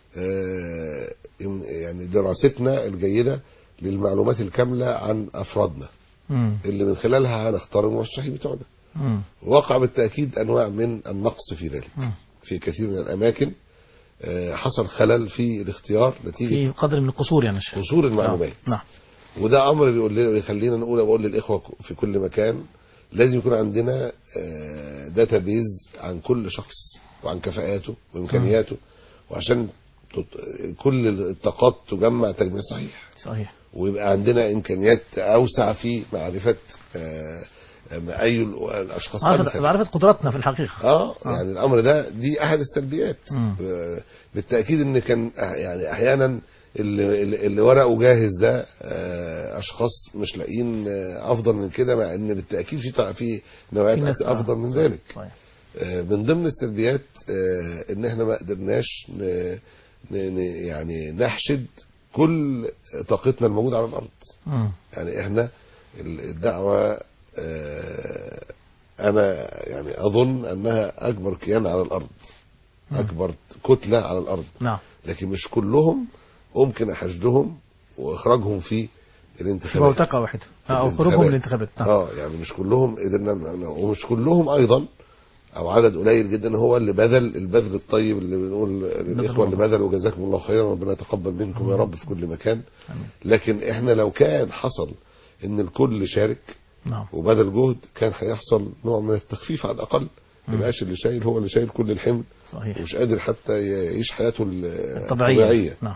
آه، يم- يعني دراستنا الجيدة للمعلومات الكاملة عن أفرادنا مم. اللي من خلالها هنختار المرشحين بتوعنا مم. وقع بالتأكيد أنواع من النقص في ذلك مم. في كثير من الأماكن آه، حصل خلل في الاختيار نتيجة في قدر من القصور يعني يا شيخ قصور المعلومات نعم وده امر بيقول لنا بيخلينا نقول بقول للاخوه في كل مكان لازم يكون عندنا داتا بيز عن كل شخص وعن كفاءاته وامكانياته وعشان تط- كل الطاقات تجمع تجميع صحيح صحيح ويبقى عندنا امكانيات اوسع في معرفه آه، آه، اي الاشخاص معرفة أمثل. معرفة قدراتنا في الحقيقة اه يعني الامر ده دي احد السلبيات مم. آه، بالتاكيد ان كان أح- يعني احيانا اللي, اللي اللي ورقه جاهز ده آه، اشخاص مش لاقيين آه، افضل من كده مع ان بالتاكيد في طع- في في نوعيات ناس- آه. افضل من ذلك صحيح آه، من ضمن السلبيات آه، ان احنا ما قدرناش ن- ن- ن- يعني نحشد كل طاقتنا الموجوده على الارض مم. يعني احنا ال- الدعوة آه، انا يعني اظن انها اكبر كيان على الارض مم. اكبر كتلة على الارض نعم لكن مش كلهم ممكن حشدهم واخراجهم في في الانتخابات بوتقة واحدة آه، او الانتخابات. خروجهم من الانتخابات نعم اه يعني مش كلهم قدرنا ن- ومش كلهم ايضا او عدد قليل جدا هو اللي بذل البذل الطيب اللي بنقول للاخوه اللي بذلوا جزاكم الله خيرا ربنا يتقبل منكم يا رب في كل مكان آمين. لكن احنا لو كان حصل ان الكل شارك نعم وبذل جهد كان هيحصل نوع من التخفيف على الاقل ما يبقاش اللي شايل هو اللي شايل كل الحمل صحيح ومش قادر حتى يعيش حياته ال- الطبيعية الطبيعيه نعم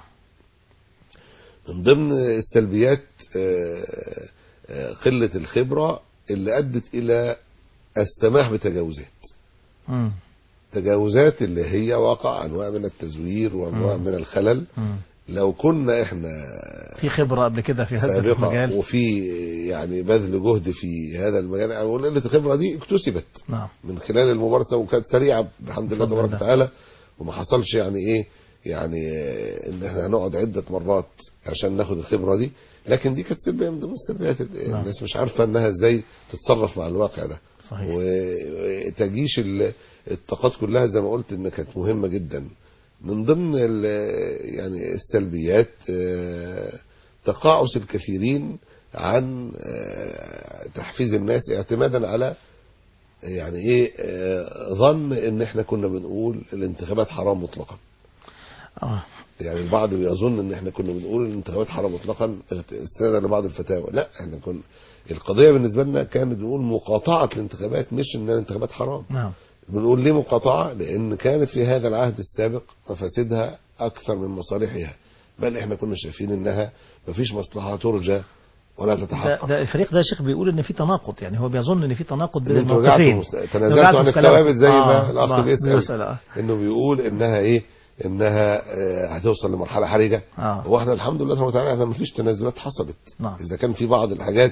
من ضمن السلبيات آه، آه، قله الخبره اللي ادت الى السماح بتجاوزات مم. تجاوزات اللي هي وقع انواع من التزوير وانواع مم. من الخلل مم. لو كنا احنا في خبرة قبل كده في هذا سابقة المجال وفي يعني بذل جهد في هذا المجال يعني قلة الخبرة دي اكتسبت نعم من خلال الممارسة وكانت سريعة بحمد الله بفضل تبارك الله. وتعالى وما حصلش يعني ايه يعني آه، ان احنا هنقعد عدة مرات عشان ناخد الخبرة دي لكن دي كانت سلبية من ضمن السلبيات نعم. الناس مش عارفة انها ازاي تتصرف مع الواقع ده صحيح وتجيش ال- الطاقات كلها زي ما قلت ان كانت مهمة جدا من ضمن ال- يعني السلبيات آه، تقاعس الكثيرين عن آه، تحفيز الناس اعتمادا على يعني ايه آه، ظن ان احنا كنا بنقول الانتخابات حرام مطلقا اه يعني البعض بيظن ان احنا كنا بنقول الانتخابات حرام مطلقا استنادا لبعض الفتاوى لا احنا كنا القضيه بالنسبه لنا كانت بنقول مقاطعه الانتخابات مش ان الانتخابات حرام نعم بنقول ليه مقاطعه لان كانت في هذا العهد السابق مفاسدها اكثر من مصالحها بل احنا كنا شايفين انها مفيش مصلحه ترجى ولا ده, تتحقق ده الفريق ده يا شيخ بيقول ان في تناقض يعني هو بيظن ان في تناقض بين إن انتوا رجعتوا الموقفين مس- تنازلتوا عن الثوابت زي ما الاخ آه، بيسال بيسأل، آه. انه بيقول انها ايه انها آه، هتوصل لمرحله حرجه آه. هو احنا الحمد لله سبحانه وتعالى احنا ما فيش تنازلات حصلت نعم. اذا كان في بعض الحاجات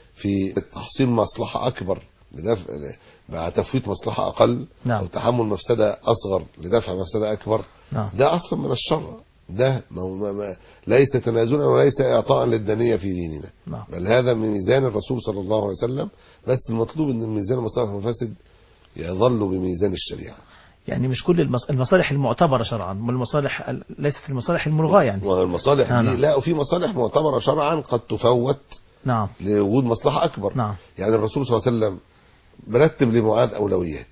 في تحصيل مصلحه اكبر لدفع مع تفويت مصلحه اقل نعم. او تحمل مفسده اصغر لدفع مفسده اكبر نعم. ده اصلا من الشر ده ما ما ما ليس تنازلا وليس اعطاء للدنيه في ديننا نعم. بل هذا من ميزان الرسول صلى الله عليه وسلم بس المطلوب ان الميزان المصالح والمفاسد يظل بميزان الشريعه يعني مش كل المص- المصالح المعتبرة شرعا والمصالح ال- ليست المصالح الملغاة يعني والمصالح آه، دي نعم. لا وفي مصالح معتبره شرعا قد تفوت نعم لوجود مصلحه اكبر نعم. يعني الرسول صلى الله عليه وسلم مرتب لمعاذ اولويات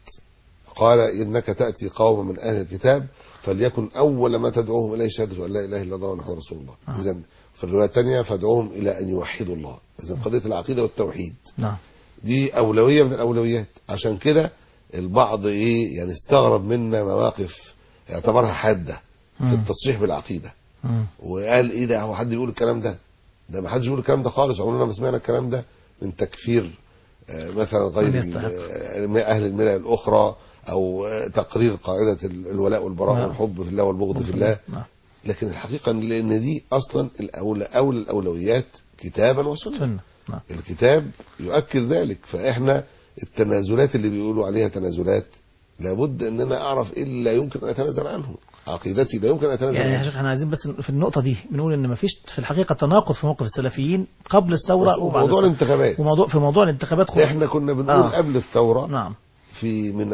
قال انك تاتي قوما من اهل الكتاب فليكن اول ما تدعوهم اليه شهاده ان لا اله الا الله وانه رسول الله آه. اذا في الروايه الثانيه فادعوهم الى ان يوحدوا الله اذا قضيه العقيده والتوحيد نعم دي أولوية من الأولويات عشان كده البعض إيه يعني استغرب منا مواقف اعتبرها حادة في مم. التصريح بالعقيدة مم. وقال إيه ده هو حد بيقول الكلام ده ده ما حدش بيقول الكلام ده خالص عمرنا ما سمعنا الكلام ده من تكفير آه، مثلا غير من يستحق. ال- آه، أهل الملل الأخرى أو آه، تقرير قاعدة ال- الولاء والبراء نعم. والحب في الله والبغض في الله نعم لكن الحقيقة لأن دي أصلا الأولى أولى الأولويات كتابا وسنة سنة نعم الكتاب يؤكد ذلك فاحنا التنازلات اللي بيقولوا عليها تنازلات لابد ان انا اعرف ايه اللي لا يمكن ان اتنازل عنه عقيدتي لا يمكن ان اتنازل يعني يا عنها شيخ احنا عايزين بس في النقطة دي بنقول ان مفيش في الحقيقة تناقض في موقف السلفيين قبل الثورة وبعد وموضوع الثورة. الانتخابات وموضوع في موضوع الانتخابات خد- احنا كنا بنقول آه. قبل الثوره نعم في من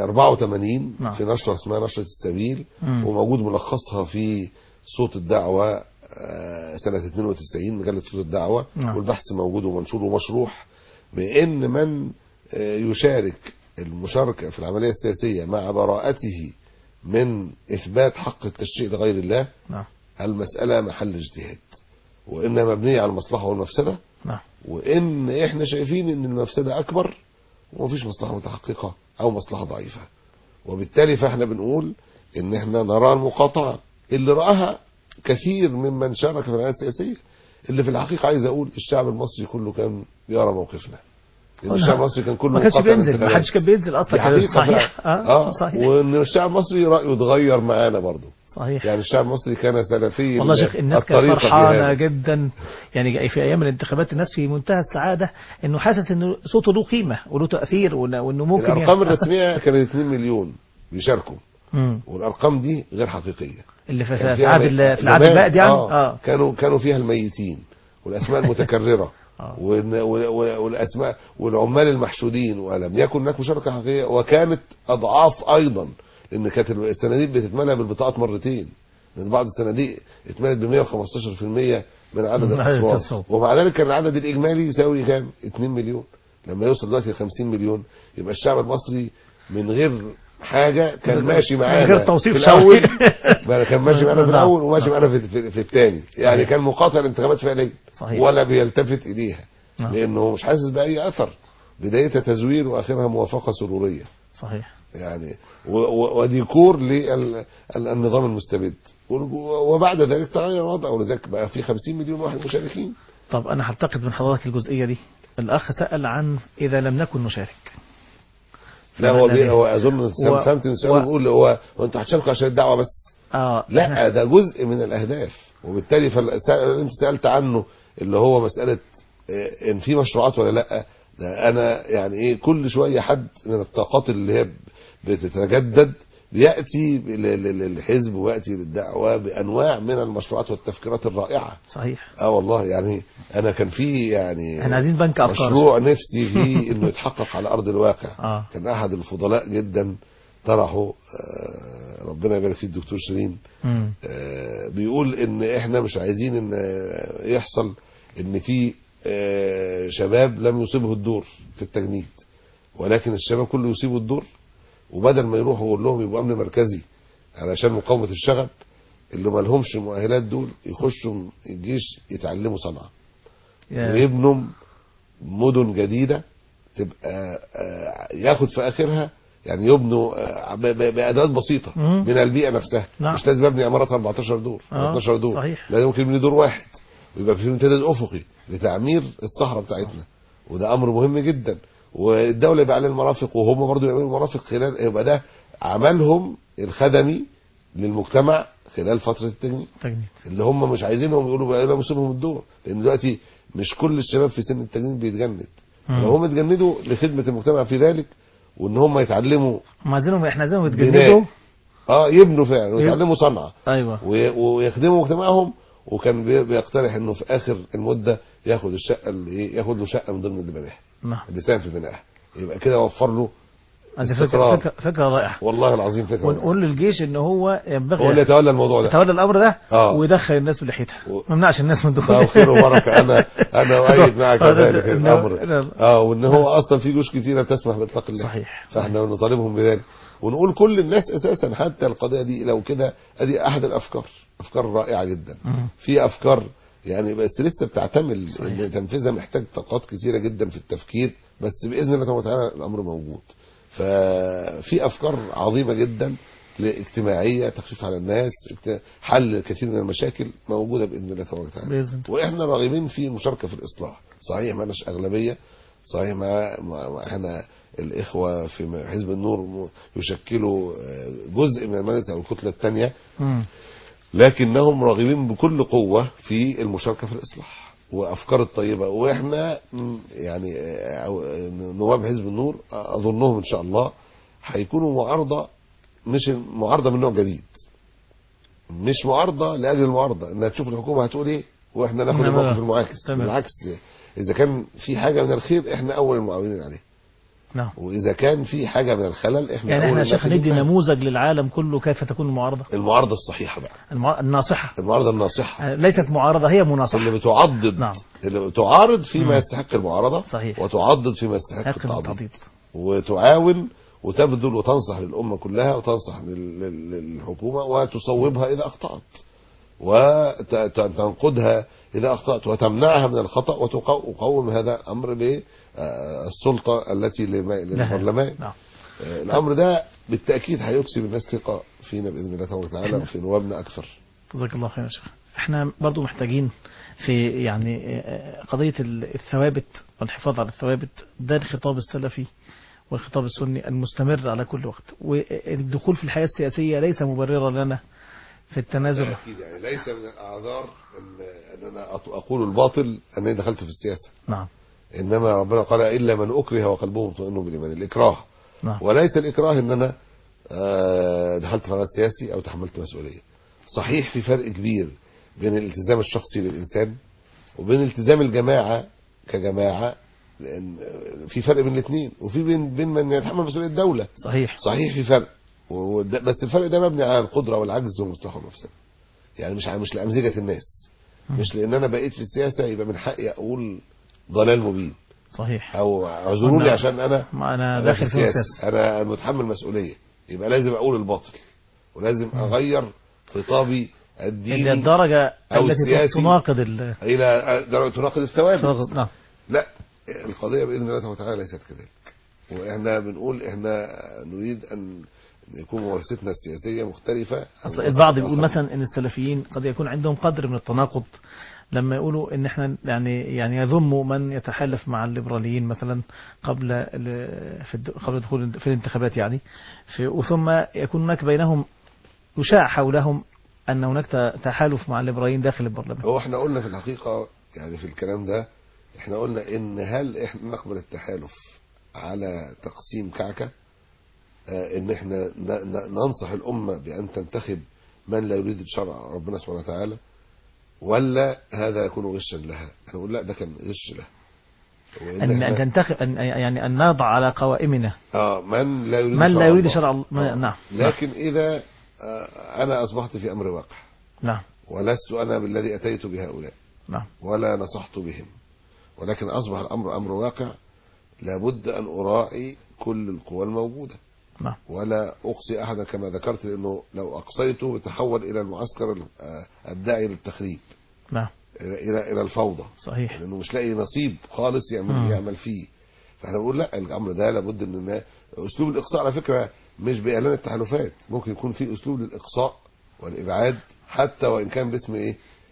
84 نعم. في نشره اسمها نشره السبيل مم. وموجود ملخصها في صوت الدعوه آه، سنه 92 مجله صوت الدعوه نعم. والبحث موجود ومنشور ومشروح بان من آه، يشارك المشاركه في العمليه السياسيه مع براءته من اثبات حق التشريع لغير الله نعم المساله محل اجتهاد وانها مبنيه على المصلحه والمفسده نعم وان احنا شايفين ان المفسده اكبر ومفيش مصلحه متحققه او مصلحه ضعيفه وبالتالي فاحنا بنقول ان احنا نرى المقاطعه اللي راها كثير ممن شارك في العمليه السياسيه اللي في الحقيقه عايز اقول الشعب المصري كله كان يرى موقفنا لان نعم. الشعب المصري كان كله ما كانش مقاطع بينزل ما الانتخابات. حدش كان بينزل دي اصلا كان حقيقة صحيح فعلا. اه اه صحيح وان الشعب المصري رايه اتغير معانا برضه صحيح يعني الشعب المصري كان سلفي والله يا شيخ الناس كانت الطريقة في فرحانة هذا. جدا يعني في أيام الانتخابات الناس في منتهى السعادة إنه حاسس إنه صوته له قيمة وله تأثير وإن- وإنه ممكن الارقام يعني- الرسميه كانت 2 مليون بيشاركوا مم. والارقام دي غير حقيقيه اللي في, كان في فيها عهد مي- ال- في العهد زمان، البائد يعني آه. اه كانوا كانوا فيها الميتين والاسماء المتكرره آه. وال- وال- وال- والاسماء والعمال المحشودين ولم يكن هناك مشاركه حقيقيه وكانت اضعاف ايضا لان كانت الصناديق بتتملى بالبطاقات مرتين لان بعض الصناديق اتملت ب 115% من عدد من عدد الاصوات الأصوات. ومع ذلك كان العدد الاجمالي يساوي كام 2 مليون لما يوصل دلوقتي ل 50 مليون يبقى الشعب المصري من غير حاجه كان من- ماشي من معانا غير توصيف في الاول شرعي. بقى كان ماشي معانا في نعم. الاول وماشي معانا في, في, في الثاني يعني صحيح. كان مقاطع الانتخابات فعليا صحيح. ولا بيلتفت اليها نعم. لانه مش حاسس باي اثر بدايتها تزوير واخرها موافقه سروريه صحيح يعني و- و- وديكور للنظام المستبد و- وبعد ذلك تغير الوضع ولذلك بقى في 50 مليون واحد مشاركين طب أنا هلتقط من حضرتك الجزئية دي الأخ سأل عن إذا لم نكن نشارك لا هو بي فالذي- هو اظن و- فهمت من السؤال و- بيقول هو هو انتوا هتشاركوا عشان الدعوه بس اه لا إحنا- ده جزء من الاهداف وبالتالي فالسؤال اللي انت سالت عنه اللي هو مساله آه، ان في مشروعات ولا لا ده انا يعني ايه كل شويه حد من الطاقات اللي هي بتتجدد بياتي ل- ل- للحزب وياتي للدعوه بانواع من المشروعات والتفكيرات الرائعه صحيح اه والله يعني انا كان في يعني احنا عايزين بنك أفكار مشروع نفسي فيه انه يتحقق على ارض الواقع آه. كان احد الفضلاء جدا طرحه آه، ربنا يبارك فيه الدكتور شيرين مم. آه، بيقول ان احنا مش عايزين ان آه، يحصل ان في آه، شباب لم يصيبه الدور في التجنيد ولكن الشباب كله يصيبه الدور وبدل ما يروحوا يقول لهم يبقوا امن مركزي علشان مقاومه الشغب اللي ما لهمش المؤهلات دول يخشوا الجيش يتعلموا صنعه يا- ويبنوا مدن جديده تبقى آه، ياخد في اخرها يعني يبنوا آه، ب- ب- بادوات بسيطه مم. من البيئه نفسها نعم. مش لازم ابني عمارات 14 دور آه، 12 دور صحيح. لازم ممكن يبني دور واحد ويبقى في امتداد افقي لتعمير الصحراء بتاعتنا وده امر مهم جدا والدوله يبقى عليها المرافق وهم برضه يعملوا مرافق خلال يبقى ده عملهم الخدمي للمجتمع خلال فتره التجنيد تجنيد اللي هم مش عايزينهم يقولوا بقى لهم يسيبهم الدور لان دلوقتي مش كل الشباب في سن التجنيد بيتجند مم. لو هم اتجندوا لخدمه المجتمع في ذلك وان هم يتعلموا هم عايزينهم احنا عايزينهم بناء. يتجددوا اه يبنوا فعلا ويتعلموا صنعه ايوه وي- ويخدموا مجتمعهم وكان بي- بيقترح انه في اخر المده ياخد الشقه اللي ايه ياخد له شقه من ضمن اللي بناها نعم اللي ساهم في بنائها يبقى كده وفر له هذه فكره استقرار. فكره, فكرة رائعه والله العظيم فكره ونقول للجيش ان هو ينبغي هو اللي يتولى الموضوع ده يتولى الامر ده آه. ويدخل الناس بلحيتها و- ما يمنعش الناس من الله دخول خير وبركه انا انا اؤيد معك آه، ده- ذلك ده- الامر ده- اه وان هو اصلا في جيوش كثيره تسمح باطلاق اللحيه صحيح فاحنا نطالبهم بذلك ونقول كل الناس اساسا حتى القضيه دي لو كده ادي احد الافكار افكار رائعه جدا مم. في افكار يعني بس لسه بتعتمل صحيح. ان تنفيذها محتاج طاقات كثيره جدا في التفكير بس باذن الله تبارك وتعالى الامر موجود ففي افكار عظيمه جدا لاجتماعيه تخفيف على الناس اجت- حل كثير من المشاكل موجوده باذن الله تبارك وتعالى باذن الله واحنا راغبين في المشاركه في الاصلاح صحيح ما لناش اغلبيه صحيح ما ما- احنا الاخوه في حزب النور م- يشكلوا آه، جزء من المجلس او الكتله الثانيه مم. لكنهم راغبين بكل قوه في المشاركه في الاصلاح وافكار الطيبه واحنا م، يعني آه، أو- آه، نواب حزب النور آه، اظنهم ان شاء الله هيكونوا معارضه مش معارضه من نوع جديد مش معارضه لاجل المعارضه انها تشوف الحكومه هتقول ايه واحنا ناخد نعم. الموقف المعاكس تمام. بالعكس اذا كان في حاجه من الخير احنا اول المعاونين عليه نعم واذا كان في حاجه من الخلل احنا يعني اول احنا يا الناس شيخ ندي نجيبها. نموذج للعالم كله كيف تكون المعارضه المعارضه الصحيحه بقى المع... الناصحه المعارضه الناصحه آه، ليست معارضه هي مناصحه اللي بتعضد نعم. اللي بتعارض فيما مم. يستحق المعارضه صحيح. وتعضد فيما يستحق حق التعضيد التعضيد وتعاون وتبذل وتنصح للأمة كلها وتنصح لل- لل- للحكومة وتصوبها إذا أخطأت وتنقدها إذا أخطأت وتمنعها من الخطأ وتقوم هذا الأمر بالسلطة التي لما- لها. للبرلمان نعم آه، الأمر ده بالتأكيد هيكسب الناس ثقة فينا بإذن الله تبارك وتعالى وفي نوابنا أكثر جزاك الله خير يا شيخ احنا برضو محتاجين في يعني آه، قضية ال- الثوابت والحفاظ على الثوابت ده الخطاب السلفي والخطاب السني المستمر على كل وقت والدخول في الحياة السياسية ليس مبررا لنا في التنازل أكيد يعني ليس من الأعذار أن أن أنا أط- أقول الباطل أنني دخلت في السياسة نعم إنما ربنا قال إلا من أكره وقلبه مطمئن بالإيمان الإكراه نعم وليس الإكراه إن أنا آه، دخلت في عمل سياسي أو تحملت مسؤولية صحيح في فرق كبير بين الالتزام الشخصي للإنسان وبين التزام الجماعة كجماعة لأن في فرق بين الاثنين وفي بين بين من يتحمل مسؤولية الدولة صحيح صحيح في فرق وده- بس الفرق ده مبني على القدرة والعجز والمصلحة والمفسدة يعني مش مش لأمزجة الناس مش لأن أنا بقيت في السياسة يبقى من حقي أقول ضلال مبين صحيح أو اعذروني قلنا- عشان أنا ما أنا أنا داخل في السياسة. السياسة انا متحمل مسؤوليه يبقى لازم اقول الباطل ولازم اغير خطابي اللي الديني الدرجة أو التي السياسي. تناقض ال الى درجه تناقض الثوابت تناقض- نعم لا القضيه باذن الله تبارك وتعالى ليست كذلك واحنا بنقول احنا نريد ان يكون ممارستنا السياسيه مختلفه أصل البعض بيقول مثلا ان السلفيين قد يكون عندهم قدر من التناقض لما يقولوا ان احنا يعني يعني يذموا من يتحالف مع الليبراليين مثلا قبل ال- في الد- قبل دخول في الانتخابات يعني في وثم يكون هناك بينهم يشاع حولهم ان هناك ت- تحالف مع الليبراليين داخل البرلمان هو احنا قلنا في الحقيقه يعني في الكلام ده احنا قلنا ان هل احنا نقبل التحالف على تقسيم كعكه آه، ان احنا ن- ن- ننصح الامه بان تنتخب من لا يريد شرع ربنا سبحانه وتعالى ولا هذا يكون غشا لها انا بقول لا ده كان غش لها وإن ان إحنا- ان تنتخب ان يعني ان نضع على قوائمنا اه من لا يريد من لا يريد الله. شرع الله آه. نعم لكن اذا آه، انا اصبحت في امر واقع نعم ولست انا بالذي اتيت بهؤلاء نعم ولا نصحت بهم ولكن أصبح الأمر أمر واقع لابد أن أراعي كل القوى الموجودة نعم ولا أقصي أحدا كما ذكرت لأنه لو أقصيته تحول إلى المعسكر آه، الداعي للتخريب نعم إلى إلى إلى الفوضى صحيح لأنه مش لاقي نصيب خالص مم. يعمل يعمل فيه فاحنا بنقول لا الأمر ده لابد أن أسلوب الإقصاء على فكرة مش بإعلان التحالفات ممكن يكون في أسلوب للإقصاء والإبعاد حتى وإن كان باسم إيه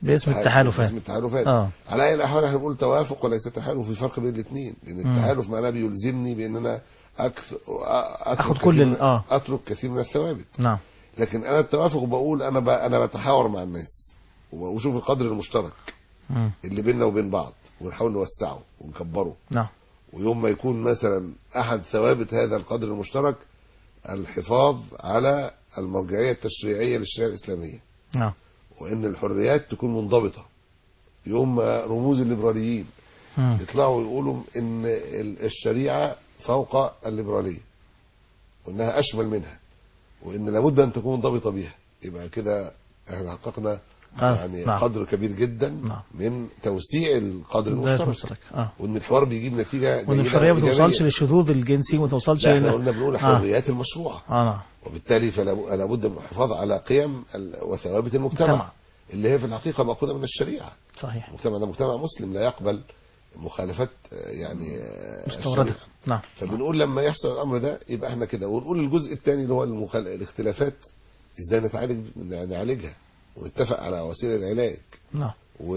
باسم التحالفات باسم التحالفات اه على اي الاحوال احنا بنقول توافق وليس تحالف في فرق بين الاثنين لان مم. التحالف معناه بيلزمني بان انا أكثر اترك أخد كثير كل من- ال- آه. اترك كثير من الثوابت نعم لكن انا التوافق بقول انا ب... انا بتحاور مع الناس واشوف القدر المشترك مم. اللي بيننا وبين بعض ونحاول نوسعه ونكبره نعم ويوم ما يكون مثلا احد ثوابت هذا القدر المشترك الحفاظ على المرجعيه التشريعيه للشريعه الاسلاميه نعم وان الحريات تكون منضبطه يوم ما رموز الليبراليين مم. يطلعوا يقولوا ان ال- الشريعه فوق الليبراليه وانها اشمل منها وان لابد ان تكون منضبطه بها يبقى كده احنا حققنا آه، يعني نعم. قدر كبير جدا نعم. من توسيع القدر ده المشترك مشترك اه وان الحوار بيجيب نتيجه وان جيدة الحريه ما وإيجابية. توصلش للشذوذ الجنسي وما توصلش لا احنا ل- قلنا بنقول آه. الحريات المشروعه اه نعم وبالتالي فلا لا بد من الحفاظ على قيم ال- وثوابت المجتمع مجتمع. اللي هي في الحقيقه مأخوذه من الشريعه صحيح المجتمع ده مجتمع مسلم لا يقبل مخالفات آه، يعني آه، مستورده الشريعة. نعم فبنقول لما يحصل الامر ده يبقى احنا كده ونقول الجزء الثاني اللي هو المخال... الاختلافات ازاي نتعالج نعالجها ونتفق على وسيله العلاج نعم و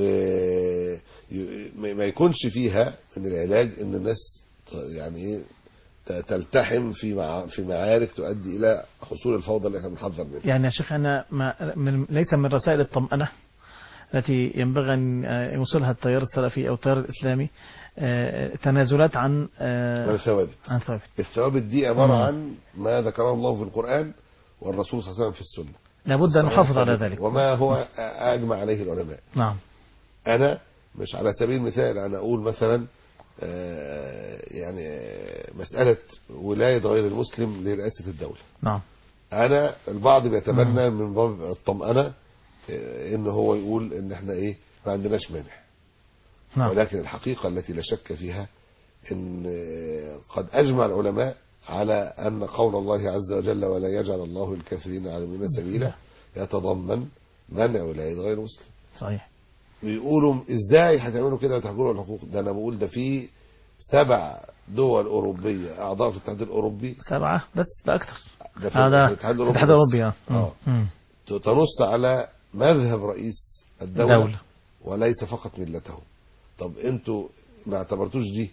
ي- ما ما يكونش فيها ان العلاج ان الناس ت- يعني ايه ت- تلتحم في مع... في معارك تؤدي الى حصول الفوضى اللي احنا بنحذر منها يعني يا شيخ أنا ما من ليس من رسائل الطمأنة التي ينبغي أن آه، يوصلها التيار السلفي أو التيار الإسلامي آه، تنازلات عن من آه، الثوابت عن ثوابت الثوابت دي عباره مم. عن ما ذكره الله في القران والرسول صلى الله عليه وسلم في السنه لابد أن نحافظ على ذلك وما هو اجمع عليه العلماء نعم انا مش على سبيل المثال انا اقول مثلا آه، يعني آه، مساله ولايه غير المسلم لرئاسه الدوله نعم انا البعض بيتبنى من باب الطمأنة آه، ان هو يقول ان احنا ايه ما عندناش مانع نعم ولكن الحقيقة التي لا شك فيها ان آه، قد اجمع العلماء على ان قول الله عز وجل ولا يجعل الله الكافرين على المؤمنين سبيلا يتضمن منع ولاية غير مسلم صحيح بيقولوا ازاي هتعملوا كده وتحجروا الحقوق ده انا بقول ده في سبع دول اوروبيه اعضاء في الاتحاد الاوروبي سبعة بس ده أكثر ده في هذا الاتحاد الاوروبي الاتحاد بس. الأوروبي آه. اه مم. تنص على مذهب رئيس الدولة, دولة. وليس فقط ملته طب انتوا ما اعتبرتوش دي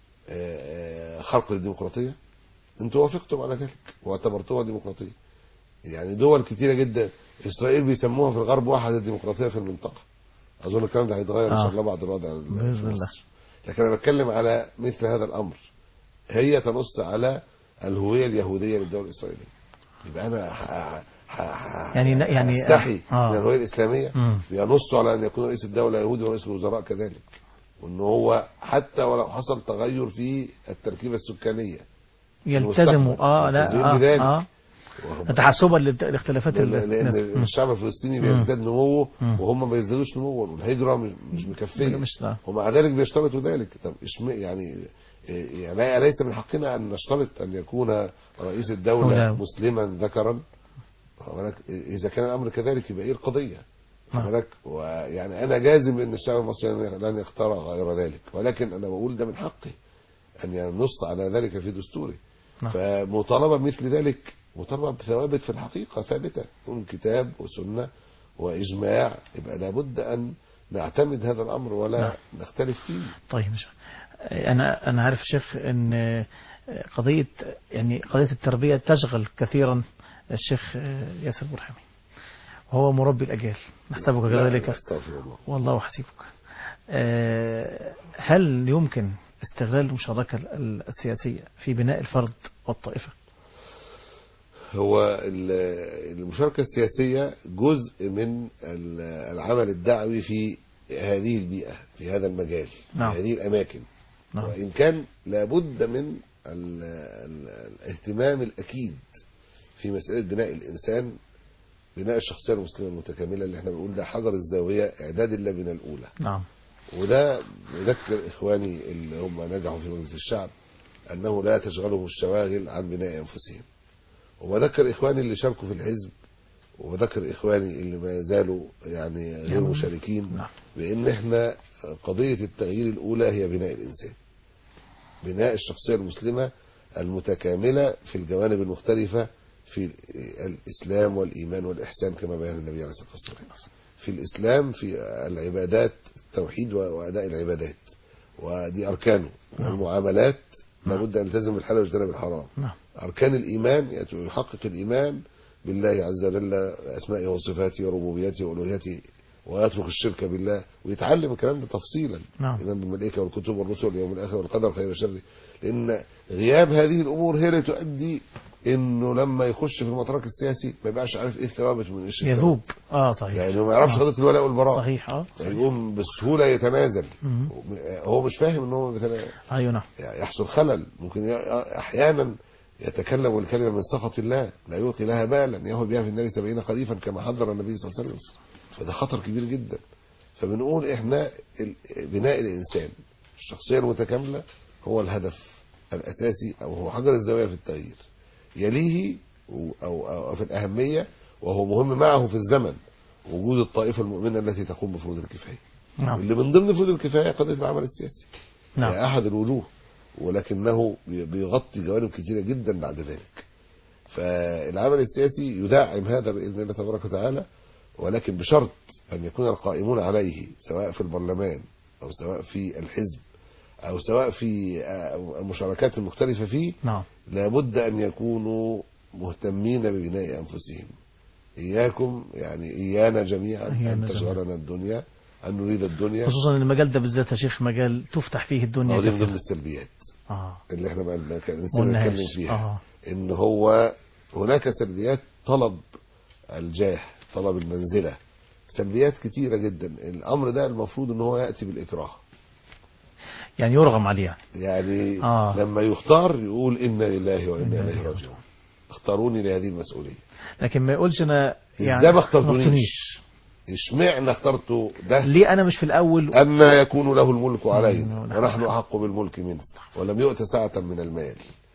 آه، آه، خرق للديمقراطية انتوا وافقتم على ذلك واعتبرتوها ديمقراطية يعني دول كتيرة جدا اسرائيل بيسموها في الغرب واحد الديمقراطية في المنطقة اظن الكلام ده هيتغير ان آه. شاء الله بعد الوضع ال- بإذن في الله. مصر. لكن انا بتكلم على مثل هذا الامر هي تنص على الهوية اليهودية للدولة الاسرائيلية يبقى انا ح- ح- ح- يعني يعني استحي آه. من الهوية الإسلامية مم. بينص على أن يكون رئيس الدولة يهودي ورئيس الوزراء كذلك وأن هو حتى ولو حصل تغير في التركيبة السكانية يلتزموا اه لا يلتزمون اه, بذلك. آه. واخد بالك؟ تحسبا للت- لاختلافات لأن, ال- لأن الناس. مم. الشعب الفلسطيني مم. بيزداد نموه مم. وهم ما بيزدادوش نموا والهجرة مش- مش مكفية مش لا. ومع ذلك بيشترطوا ذلك طب اشم يعني يعني أليس من حقنا أن نشترط أن يكون رئيس الدولة أولى. مسلما ذكرا واخد بالك؟ إذا كان الأمر كذلك يبقى إيه القضية نعم. واخد بالك؟ ويعني أنا جازم أن الشعب المصري لن يختار غير ذلك ولكن أنا بقول ده من حقه أن ينص على ذلك في دستوره نعم. فمطالبة بمثل ذلك مطالبة بثوابت في الحقيقة ثابتة يكون كتاب وسنة وإجماع يبقى لابد أن نعتمد هذا الأمر ولا نعم. نختلف فيه طيب مش انا انا عارف يا شيخ ان قضيه يعني قضيه التربيه تشغل كثيرا الشيخ ياسر برحمي وهو مربي الاجيال نحسبك لا، كذلك استغفر الله والله حسيبك آه، هل يمكن استغلال المشاركه ال- السياسيه في بناء الفرد والطائفه هو ال- المشاركة السياسية جزء من ال- العمل الدعوي في هذه البيئة في هذا المجال نعم. في هذه الأماكن نعم. وإن كان لابد من ال- ال- الاهتمام الأكيد في مسألة بناء الإنسان بناء الشخصية المسلمة المتكاملة اللي احنا بنقول ده حجر الزاوية إعداد اللبنة الأولى نعم وده يذكر إخواني اللي هم نجحوا في مجلس الشعب أنه لا تشغلهم الشواغل عن بناء أنفسهم وبذكر إخواني اللي شاركوا في الحزب وبذكر إخواني اللي ما زالوا يعني غير يعني- مشاركين نعم. بأن احنا قضية التغيير الأولى هي بناء الإنسان بناء الشخصية المسلمة المتكاملة في الجوانب المختلفة في الإسلام والإيمان والإحسان كما بيان النبي عليه الصلاة والسلام في الإسلام في العبادات التوحيد و- وأداء العبادات ودي أركانه نعم. والمعاملات نعم. لابد أن يلتزم بالحلال واجتنب الحرام نعم أركان الإيمان يحقق الإيمان بالله عز وجل أسمائه وصفاته وربوبيته وألوهيته ويترك الشرك بالله ويتعلم الكلام ده تفصيلا نعم. الإيمان بالملائكة والكتب والرسل واليوم الآخر والقدر خير وشر لأن غياب هذه الأمور هي اللي تؤدي إنه لما يخش في المطرق السياسي ما يبقاش عارف إيه الثوابت من إيه الشرك يذوب اه صحيح يعني ما يعرفش آه. قضية الولاء والبراء صحيح اه يعني يقوم بسهولة يتنازل مم. هو مش فاهم ان هو بيتنازل ايوه نعم يحصل خلل ممكن ي- احيانا يتكلم الكلمه من سخط الله لا يلقي لها بالا يهوي بها في النار سبعين خريفا كما حذر النبي صلى الله عليه وسلم فده خطر كبير جدا فبنقول احنا ال- بناء الانسان الشخصيه المتكامله هو الهدف الاساسي او هو حجر الزاويه في التغيير يليه و- او, أو في الاهميه وهو مهم معه في الزمن وجود الطائفه المؤمنه التي تقوم بفروض الكفايه نعم اللي من ضمن فروض الكفايه قضيه العمل السياسي نعم هي احد الوجوه ولكنه بي- بيغطي جوانب كثيره جدا بعد ذلك فالعمل السياسي يدعم هذا باذن الله تبارك وتعالى ولكن بشرط ان يكون القائمون عليه سواء في البرلمان او سواء في الحزب او سواء في آه، المشاركات المختلفه فيه نعم لابد ان يكونوا مهتمين ببناء انفسهم اياكم يعني ايانا جميعا إيانا ان جميعاً. تشغلنا الدنيا ان نريد الدنيا خصوصا ان المجال ده بالذات يا شيخ مجال تفتح فيه الدنيا هو دي من ضمن كثيرا السلبيات اه اللي احنا بقى ما نتكلم قلناهاش. فيها اه ان هو هناك سلبيات طلب الجاه طلب المنزله سلبيات كتيره جدا الامر ده المفروض ان هو ياتي بالاكراه يعني يرغم عليه يعني يعني آه. لما يختار يقول انا لله وانا اليه راجعون اختاروني لهذه المسؤوليه لكن ما يقولش انا يعني ده ما اخترتونيش. اخترتونيش. اشمعنى اخترت ده ليه انا مش في الاول أن يكون له الملك علينا نعم. ونحن أحق بالملك منه ولم يؤت ساعة من المال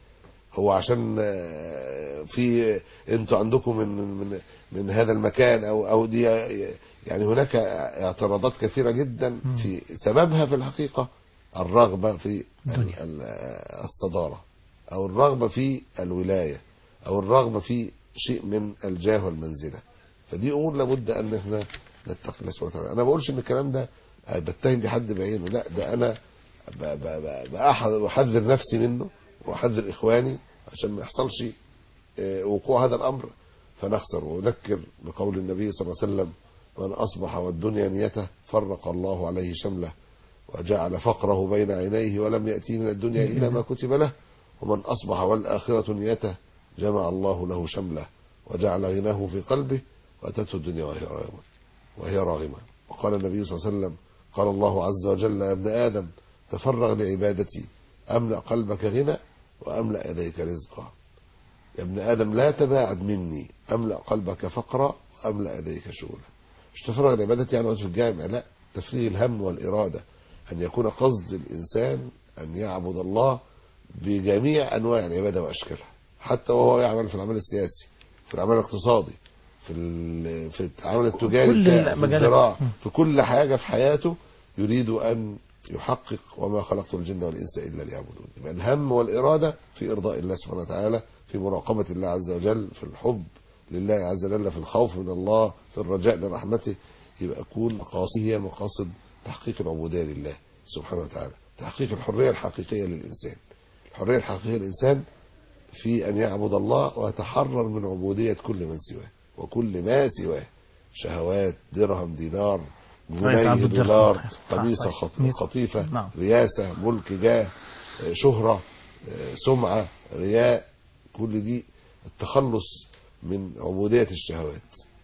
هو عشان آه، في انتوا عندكم من من من هذا المكان او او دي يعني هناك اعتراضات كثيره جدا في سببها في الحقيقه الرغبه في الدنيا. ال- ال- الصداره او الرغبه في الولايه او الرغبه في شيء من الجاه والمنزله فدي امور لابد ان احنا نتقي الله سبحانه وتعالى انا ما بقولش ان الكلام ده آه، بتهم بحد بعينه لا ده انا ب- ب- ب- بأحذر بحذر نفسي منه واحذر اخواني عشان ما يحصلش آه، وقوع هذا الامر فنخسر واذكر بقول النبي صلى الله عليه وسلم من اصبح والدنيا نيته فرق الله عليه شمله وجعل فقره بين عينيه ولم يأتيه من الدنيا إلا ما كتب له ومن أصبح والآخرة نيته جمع الله له شمله وجعل غناه في قلبه وأتته الدنيا وهي راغمة وهي راغمة وقال النبي صلى الله عليه وسلم قال الله عز وجل يا ابن آدم تفرغ لعبادتي أملأ قلبك غنى وأملأ يديك رزقا يا ابن آدم لا تباعد مني أملأ قلبك فقرا وأملأ يديك شغلا مش تفرغ لعبادتي يعني وقت في الجامع لا تفريغ الهم والإرادة أن يكون قصد الإنسان أن يعبد الله بجميع أنواع العبادة وأشكالها حتى وهو يعمل في العمل السياسي في العمل الاقتصادي في ال- في العمل التجاري كل بتاعه، في المجالات. الزراعة م. في كل حاجة في حياته يريد أن يحقق وما خلقت الجن والإنس إلا ليعبدون يبقى الهم والإرادة في إرضاء الله سبحانه وتعالى في مراقبة الله عز وجل في الحب لله عز وجل في الخوف من الله في الرجاء لرحمته يبقى كل مقاصد هي مقاصد تحقيق العبودية لله سبحانه وتعالى تحقيق الحرية الحقيقية للإنسان الحرية الحقيقية للإنسان في أن يعبد الله ويتحرر من عبودية كل من سواه وكل ما سواه شهوات درهم دينار رئيس جنيه عبد الدرهم. دولار آه، قميصة طيب. خط- قميصة. خطيفة نعم. رياسة ملك جاه آه، شهرة آه، سمعة رياء كل دي التخلص من عبودية الشهوات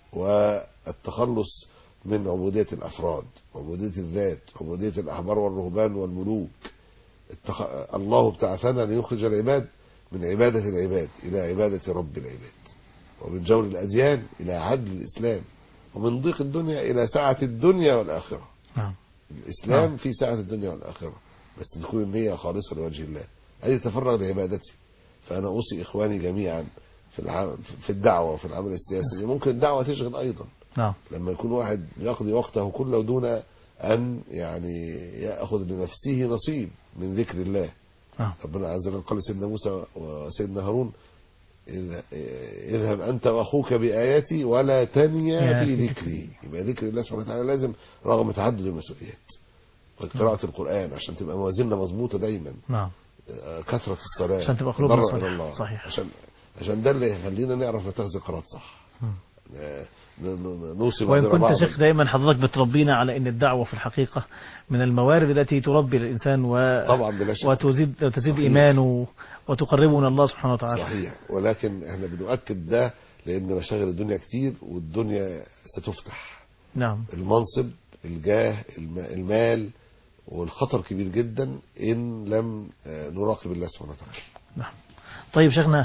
والتخلص من عبودية الأفراد عبودية الذات عبودية الأحبار والرهبان والملوك التخ... الله ابتعثنا ليخرج العباد من عبادة العباد إلى عبادة رب العباد ومن جور الأديان إلى عدل الإسلام ومن ضيق الدنيا إلى سعة الدنيا والآخرة نعم الإسلام نعم. في سعة الدنيا والآخرة بس تكون النية خالصة لوجه الله أي تفرغ لعبادتي فأنا أوصي إخواني جميعا في الع... في الدعوة وفي العمل السياسي ممكن الدعوة تشغل أيضا نعم لما يكون واحد يقضي وقته كله دون أن يعني يأخذ لنفسه نصيب من ذكر الله نعم ربنا عز وجل قال لسيدنا موسى وسيدنا هارون إذ- اذهب انت واخوك باياتي ولا تنيا يا في في ذكري يبقى ذكر الله سبحانه وتعالى لازم رغم تعدد المسؤوليات وقراءة القرآن عشان تبقى موازيننا مظبوطة دايما نعم آه، كثرة الصلاة عشان تبقى قلوبنا تضرع صالحة. إلى الله صحيح. عشان عشان ده اللي يخلينا نعرف نتخذ قرارات صح مم. آه، ن- ن- نوصي وإن بعضنا كنت بعضا. شيخ دائما حضرتك بتربينا على أن الدعوة في الحقيقة من الموارد التي تربي الإنسان و... طبعا بلا شك وتزيد تزيد صحيح. إيمانه وتقربه من الله سبحانه وتعالى صحيح ولكن احنا بنؤكد ده لان مشاغل الدنيا كتير والدنيا ستفتح نعم المنصب الجاه الم- المال والخطر كبير جدا ان لم آه، نراقب الله سبحانه وتعالى نعم طيب شيخنا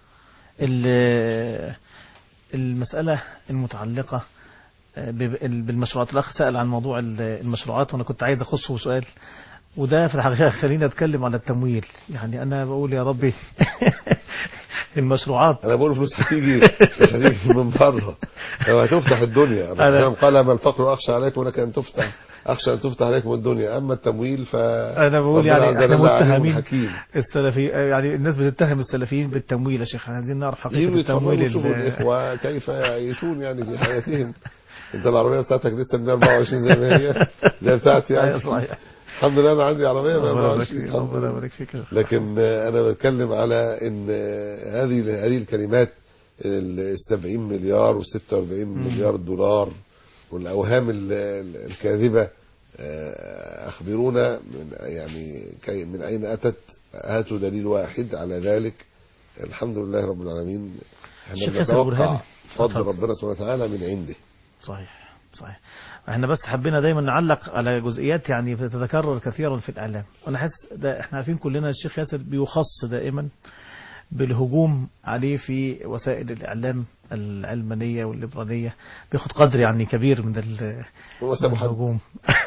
ال- المسألة المتعلقة ب- بالمشروعات الأخ سأل عن موضوع ال- المشروعات وأنا كنت عايز أخصه سؤال وده في الحقيقة خلينا أتكلم على التمويل يعني أنا بقول يا ربي المشروعات انا بقول فلوس هتيجي مش هتيجي من بره لو هتفتح الدنيا الرحمن قال ما الفقر اخشى عليكم ولكن ان تفتح اخشى ان تفتح عليكم الدنيا اما التمويل ف أنا بقول ربنا يعني عز إحنا وجل عليم متهمين حكيم السلفي يعني الناس بتتهم السلفيين بالتمويل يا شيخ احنا عايزين نعرف حقيقة يجوا التمويل يتفرجوا يشوفوا ال- الاخوه كيف يعيشون يعني في حياتهم انت العربيه بتاعتك لسه 124 زي ما هي زي بتاعتي يعني أيوة صحيح الحمد لله انا عندي عربيه ربنا يبارك 124 فيك الحمد ربنا لله يبارك فيك يا شيخ. لكن آه، انا بتكلم على ان آه، هذه هذه الكلمات ال 70 مليار وال 46 مليار دولار والاوهام ال- ال- الكاذبه آه، اخبرونا من يعني كي من اين اتت هاتوا دليل واحد على ذلك الحمد لله رب العالمين احنا الشيخ ياسر بنتوقع برهامي. فضل اتفضل. ربنا سبحانه وتعالى من عنده صحيح صحيح احنا بس حبينا دايما نعلق على جزئيات يعني بتتكرر كثيرا في الاعلام وانا حاسس ده احنا عارفين كلنا الشيخ ياسر بيخص دائما بالهجوم عليه في وسائل الاعلام العلمانيه والليبراليه بياخد قدر يعني كبير من ال- هو من سابوا حد الهجوم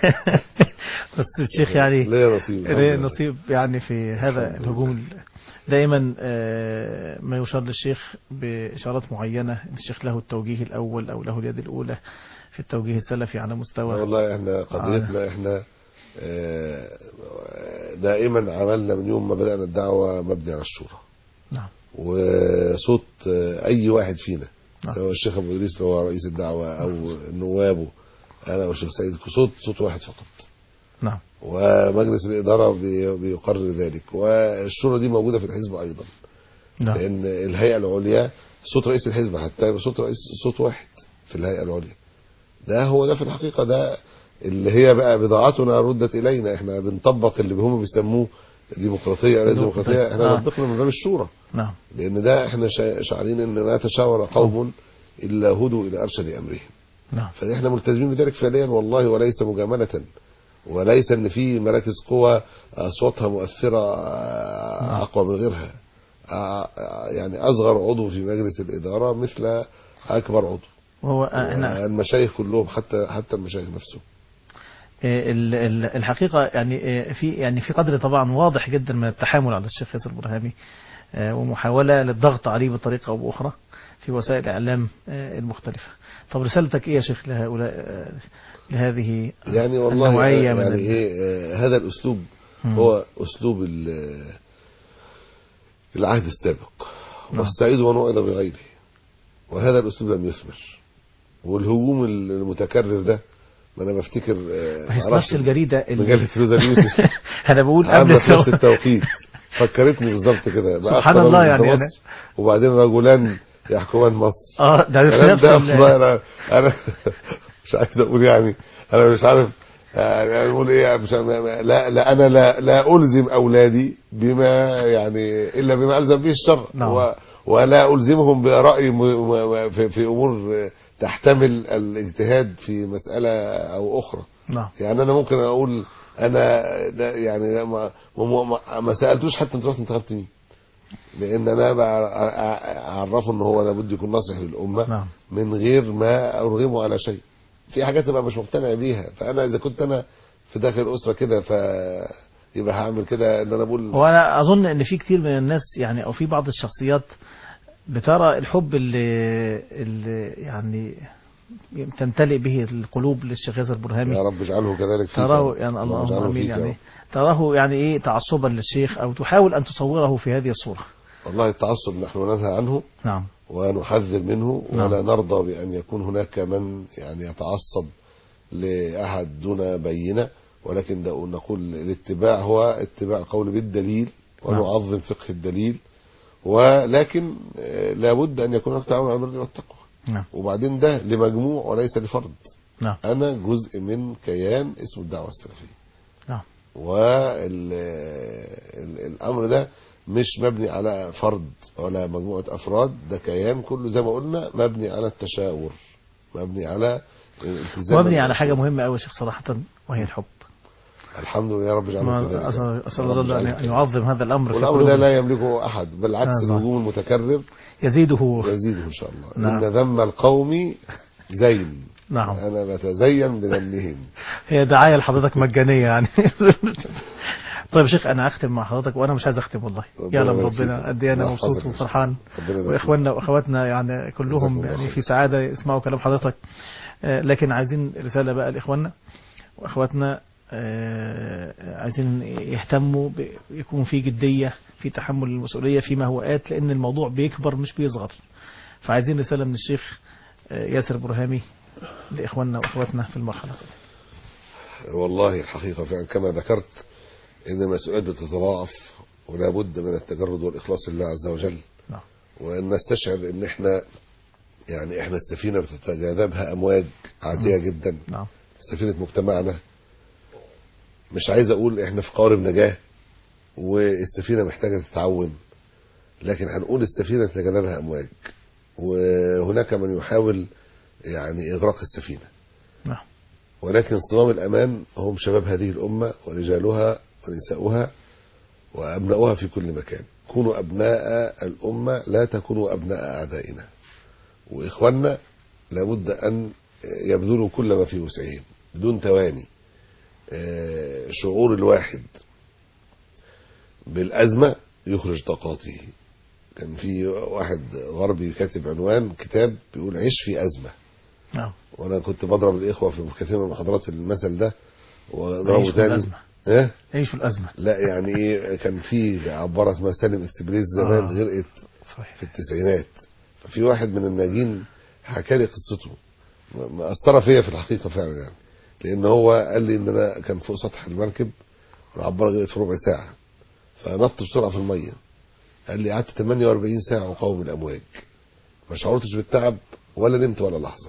بس الشيخ يعني ليه نصيب الحمد ليه لله. نصيب يعني في هذا الحمد الهجوم ال- دائما آه، ما يشار للشيخ بإشارات معينة إن الشيخ له التوجيه الأول أو له اليد الأولى في التوجيه السلفي على مستوى والله احنا قضيتنا احنا آه، دائما عملنا من يوم ما بدأنا الدعوة مبني على الشورى نعم وصوت آه، اي واحد فينا نعم. سواء الشيخ ابو ادريس اللي هو رئيس الدعوة او نوابه انا والشيخ سيد صوت صوت واحد فقط نعم ومجلس الإدارة بي- بيقرر ذلك والشورى دي موجودة في الحزب أيضا نعم لأن الهيئة العليا صوت رئيس الحزب حتى يبقى صوت رئيس صوت واحد في الهيئة العليا ده هو ده في الحقيقة ده اللي هي بقى بضاعتنا ردت إلينا احنا بنطبق اللي هم بيسموه ديمقراطية ولا ديمقراطية احنا آه. طبقنا من باب الشورى نعم لأن ده احنا شا- شاعرين ان ما تشاور قوم إلا هدوا إلى أرشد أمرهم نعم فاحنا ملتزمين بذلك فعليا والله وليس مجاملة وليس ان في مراكز قوى اصواتها مؤثرة آه، اقوى من غيرها آه، آه، يعني اصغر عضو في مجلس الادارة مثل اكبر عضو وهو احنا المشايخ كلهم حتى حتى المشايخ نفسهم ال- ال- الحقيقة يعني آه، في يعني في قدر طبعا واضح جدا من التحامل على الشيخ ياسر برهامي آه، ومحاولة للضغط عليه بطريقة أو بأخرى في وسائل الإعلام آه، المختلفة طب رسالتك إيه يا شيخ لهؤلاء آه، لهذه يعني والله النوعية يعني, من يعني ال- ايه آه، هذا الاسلوب مم. هو اسلوب ال- العهد السابق نعم. والسعيد من وعد بغيره وهذا الاسلوب لم يثمر والهجوم المتكرر ده ما انا بفتكر آه، ما هي معرفش نفس الجريدة اللي- مجلة روزا اليوسف أنا بقول قبل عامله في نفس الثورة التوقيت فكرتني بالظبط كده بقى سبحان أكتر الله من يعني مصر وبعدين رجلان يحكمان مصر اه ده في الكلام نفس ده ال- والله انا انا مش عايز اقول يعني انا مش عارف يعني اقول ايه مش لا لا انا لا لا الزم اولادي بما يعني الا بما الزم به الشرع نعم. و- ولا الزمهم براي م- م- في, في امور تحتمل الاجتهاد في مساله او اخرى نعم يعني انا ممكن اقول انا ده يعني ما, ما, ما, ما سالتوش حتى انت رحت انتخبت مين لان انا بع- اعرفه ان هو لابد يكون ناصح للامه نعم من غير ما ارغمه على شيء في حاجات تبقى مش مقتنع بيها فانا اذا كنت انا في داخل الاسره كده ف يبقى هعمل كده ان انا بقول وانا اظن ان في كتير من الناس يعني او في بعض الشخصيات بترى الحب اللي, اللي يعني تمتلئ به القلوب للشيخ ياسر برهامي يا رب اجعله كذلك فيك تراه يا يعني رب. اللهم اجعله امين فيك يا يعني رب. تراه يعني ايه تعصبا للشيخ او تحاول ان تصوره في هذه الصوره والله التعصب نحن ننهى عنه نعم ونحذر منه نعم. ولا نرضى بأن يكون هناك من يعني يتعصب لأحد دون بينة ولكن ده نقول الاتباع هو اتباع القول بالدليل ونعظم فقه الدليل ولكن آه، لابد أن يكون هناك تعاون على البر والتقوى نعم وبعدين ده لمجموع وليس لفرد نعم أنا جزء من كيان اسمه الدعوة السلفية نعم والأمر ده مش مبني على فرد ولا مجموعة أفراد ده كيان كله زي ما قلنا مبني على التشاور مبني على الالتزام وابني على حاجة مهمة أوي يا شيخ صراحة وهي الحب الحمد لله يا رب اجعله ما- كذلك. أسأل أسأل يا رب الله أن اجعله أن يعظم هذا الأمر في والأمر ده قلوبنا لا يملكه أحد بالعكس آه، الله. الهجوم المتكرر يزيده يزيده إن شاء الله نعم. إن ذم القوم زين نعم أنا بتزين بذمهم هي دعاية لحضرتك مجانية يعني طيب يا شيخ أنا أختم مع حضرتك وأنا مش عايز أختم والله ربنا يعلم يبارك ربنا فيك. قد إيه أنا الله مبسوط يحفظك. وفرحان ربنا يبارك وإخواننا وأخواتنا يعني جزاكم كلهم الله يعني خير. في سعادة يسمعوا كلام حضرتك آه، لكن عايزين رسالة بقى لإخواننا وأخواتنا آه، عايزين يهتموا ب- يكون في جدية في تحمل المسؤولية فيما هو آت لأن الموضوع بيكبر مش بيصغر فعايزين رسالة من الشيخ آه، ياسر برهامي لإخواننا وأخواتنا في المرحلة والله الحقيقة فعلا كما ذكرت ان المسؤوليات بتتضاعف ولا بد من التجرد والاخلاص لله عز وجل نعم. وان نستشعر ان احنا يعني احنا السفينة بتتجاذبها امواج عاتية جدا نعم سفينة مجتمعنا مش عايز اقول احنا في قارب نجاة والسفينة محتاجة تتعون لكن هنقول السفينة تتجاذبها امواج وهناك من يحاول يعني اغراق السفينة نعم ولكن صمام الأمان هم شباب هذه الأمة ورجالها ونساؤها وأبناؤها في كل مكان كونوا أبناء الأمة لا تكونوا أبناء أعدائنا وإخواننا لابد أن يبذلوا كل ما في وسعهم بدون تواني آه، شعور الواحد بالأزمة يخرج طاقاته كان في واحد غربي كاتب عنوان كتاب بيقول عيش في أزمة نعم وانا كنت بضرب الاخوه في كثير من محاضرات المثل ده عيش واضربه في تاني الأزمة. ايه عيش في الأزمة لا يعني ايه كان في عباره اسمها سالم اكسبريس زمان آه. غرقت صحيح في التسعينات ففي واحد من الناجين حكى لي قصته م- مأثرة فيا في الحقيقة فعلا يعني لأن هو قال لي إن أنا كان فوق سطح المركب والعبارة غرقت في ربع ساعة فنط بسرعة في المية قال لي قعدت 48 ساعة أقاوم الأمواج ما شعرتش بالتعب ولا نمت ولا لحظة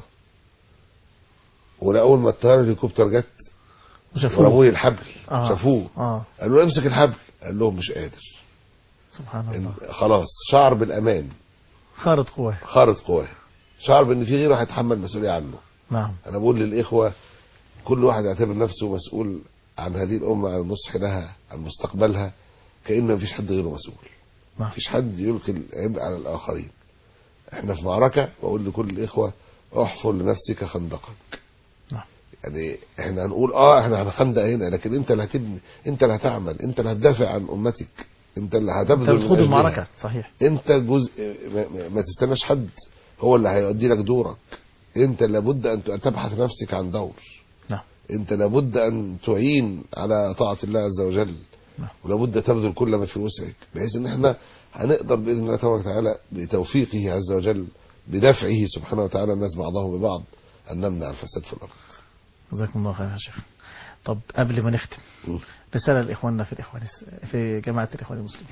ولا أول ما الطيارة الهليكوبتر جت ورموا وشافوه لي الحبل آه. شافوه اه قالوا له امسك الحبل قال لهم مش قادر سبحان الله إن- خلاص شعر بالأمان خارط قواه خارط قواه شعر بان في غيره هيتحمل مسؤوليه عنه نعم انا بقول للاخوه كل واحد يعتبر نفسه مسؤول عن هذه الامه عن النصح لها عن مستقبلها كان مفيش حد غيره مسؤول نعم. مفيش حد يلقي العبء على الاخرين احنا في معركه بقول لكل الاخوه احفر لنفسك خندقك نعم. يعني احنا هنقول اه احنا هنخندق هنا لكن انت اللي هتبني انت اللي هتعمل انت اللي هتدافع عن امتك انت اللي انت هتبذل من بتخوض أجلها. المعركة صحيح انت جزء ما, ما- ما تستناش حد هو اللي هيؤدي لك دورك انت لابد ان تبحث نفسك عن دور نعم. انت لابد ان تعين على طاعة الله عز وجل نعم. ولابد تبذل كل ما في وسعك بحيث ان احنا هنقدر باذن الله تبارك وتعالى بتوفيقه عز وجل بدفعه سبحانه وتعالى الناس بعضهم ببعض ان نمنع الفساد في الارض جزاكم الله خير يا شيخ طب قبل ما نختم م. رسالة لإخواننا في الإخوان الس- في جماعة الإخوان المسلمين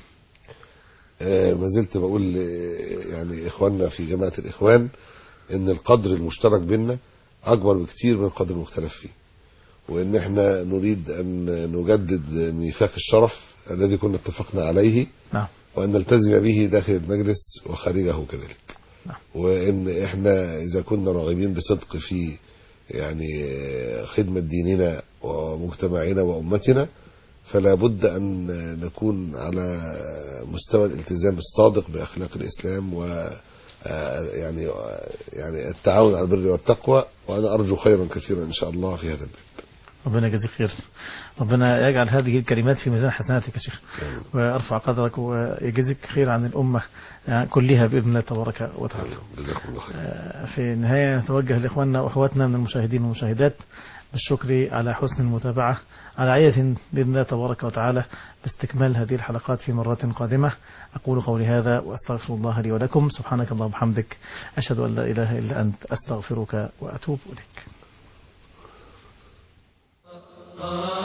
آه، ما زلت بقول آه، يعني اخواننا في جماعه الاخوان ان القدر المشترك بيننا اكبر بكتير من القدر المختلف فيه وان احنا نريد ان نجدد ميثاق الشرف الذي كنا اتفقنا عليه نعم وان نلتزم به داخل المجلس وخارجه كذلك نعم. وان احنا اذا كنا راغبين بصدق في يعني آه، خدمه ديننا ومجتمعنا وامتنا فلا بد ان نكون على مستوى الالتزام الصادق باخلاق الاسلام و آه، يعني يعني التعاون على البر والتقوى وانا ارجو خيرا كثيرا ان شاء الله في هذا الباب ربنا يجزيك خير ربنا يجعل هذه الكلمات في ميزان حسناتك يا شيخ ويرفع قدرك ويجزيك خير عن الأمة كلها بإذن الله تبارك وتعالى جزاكم الله خير في النهاية نتوجه لإخواننا وأخواتنا من المشاهدين والمشاهدات بالشكر على حسن المتابعة على عية بإذن الله تبارك وتعالى باستكمال هذه الحلقات في مرات قادمة أقول قولي هذا وأستغفر الله لي ولكم سبحانك اللهم وبحمدك أشهد أن لا إله إلا أنت أستغفرك وأتوب إليك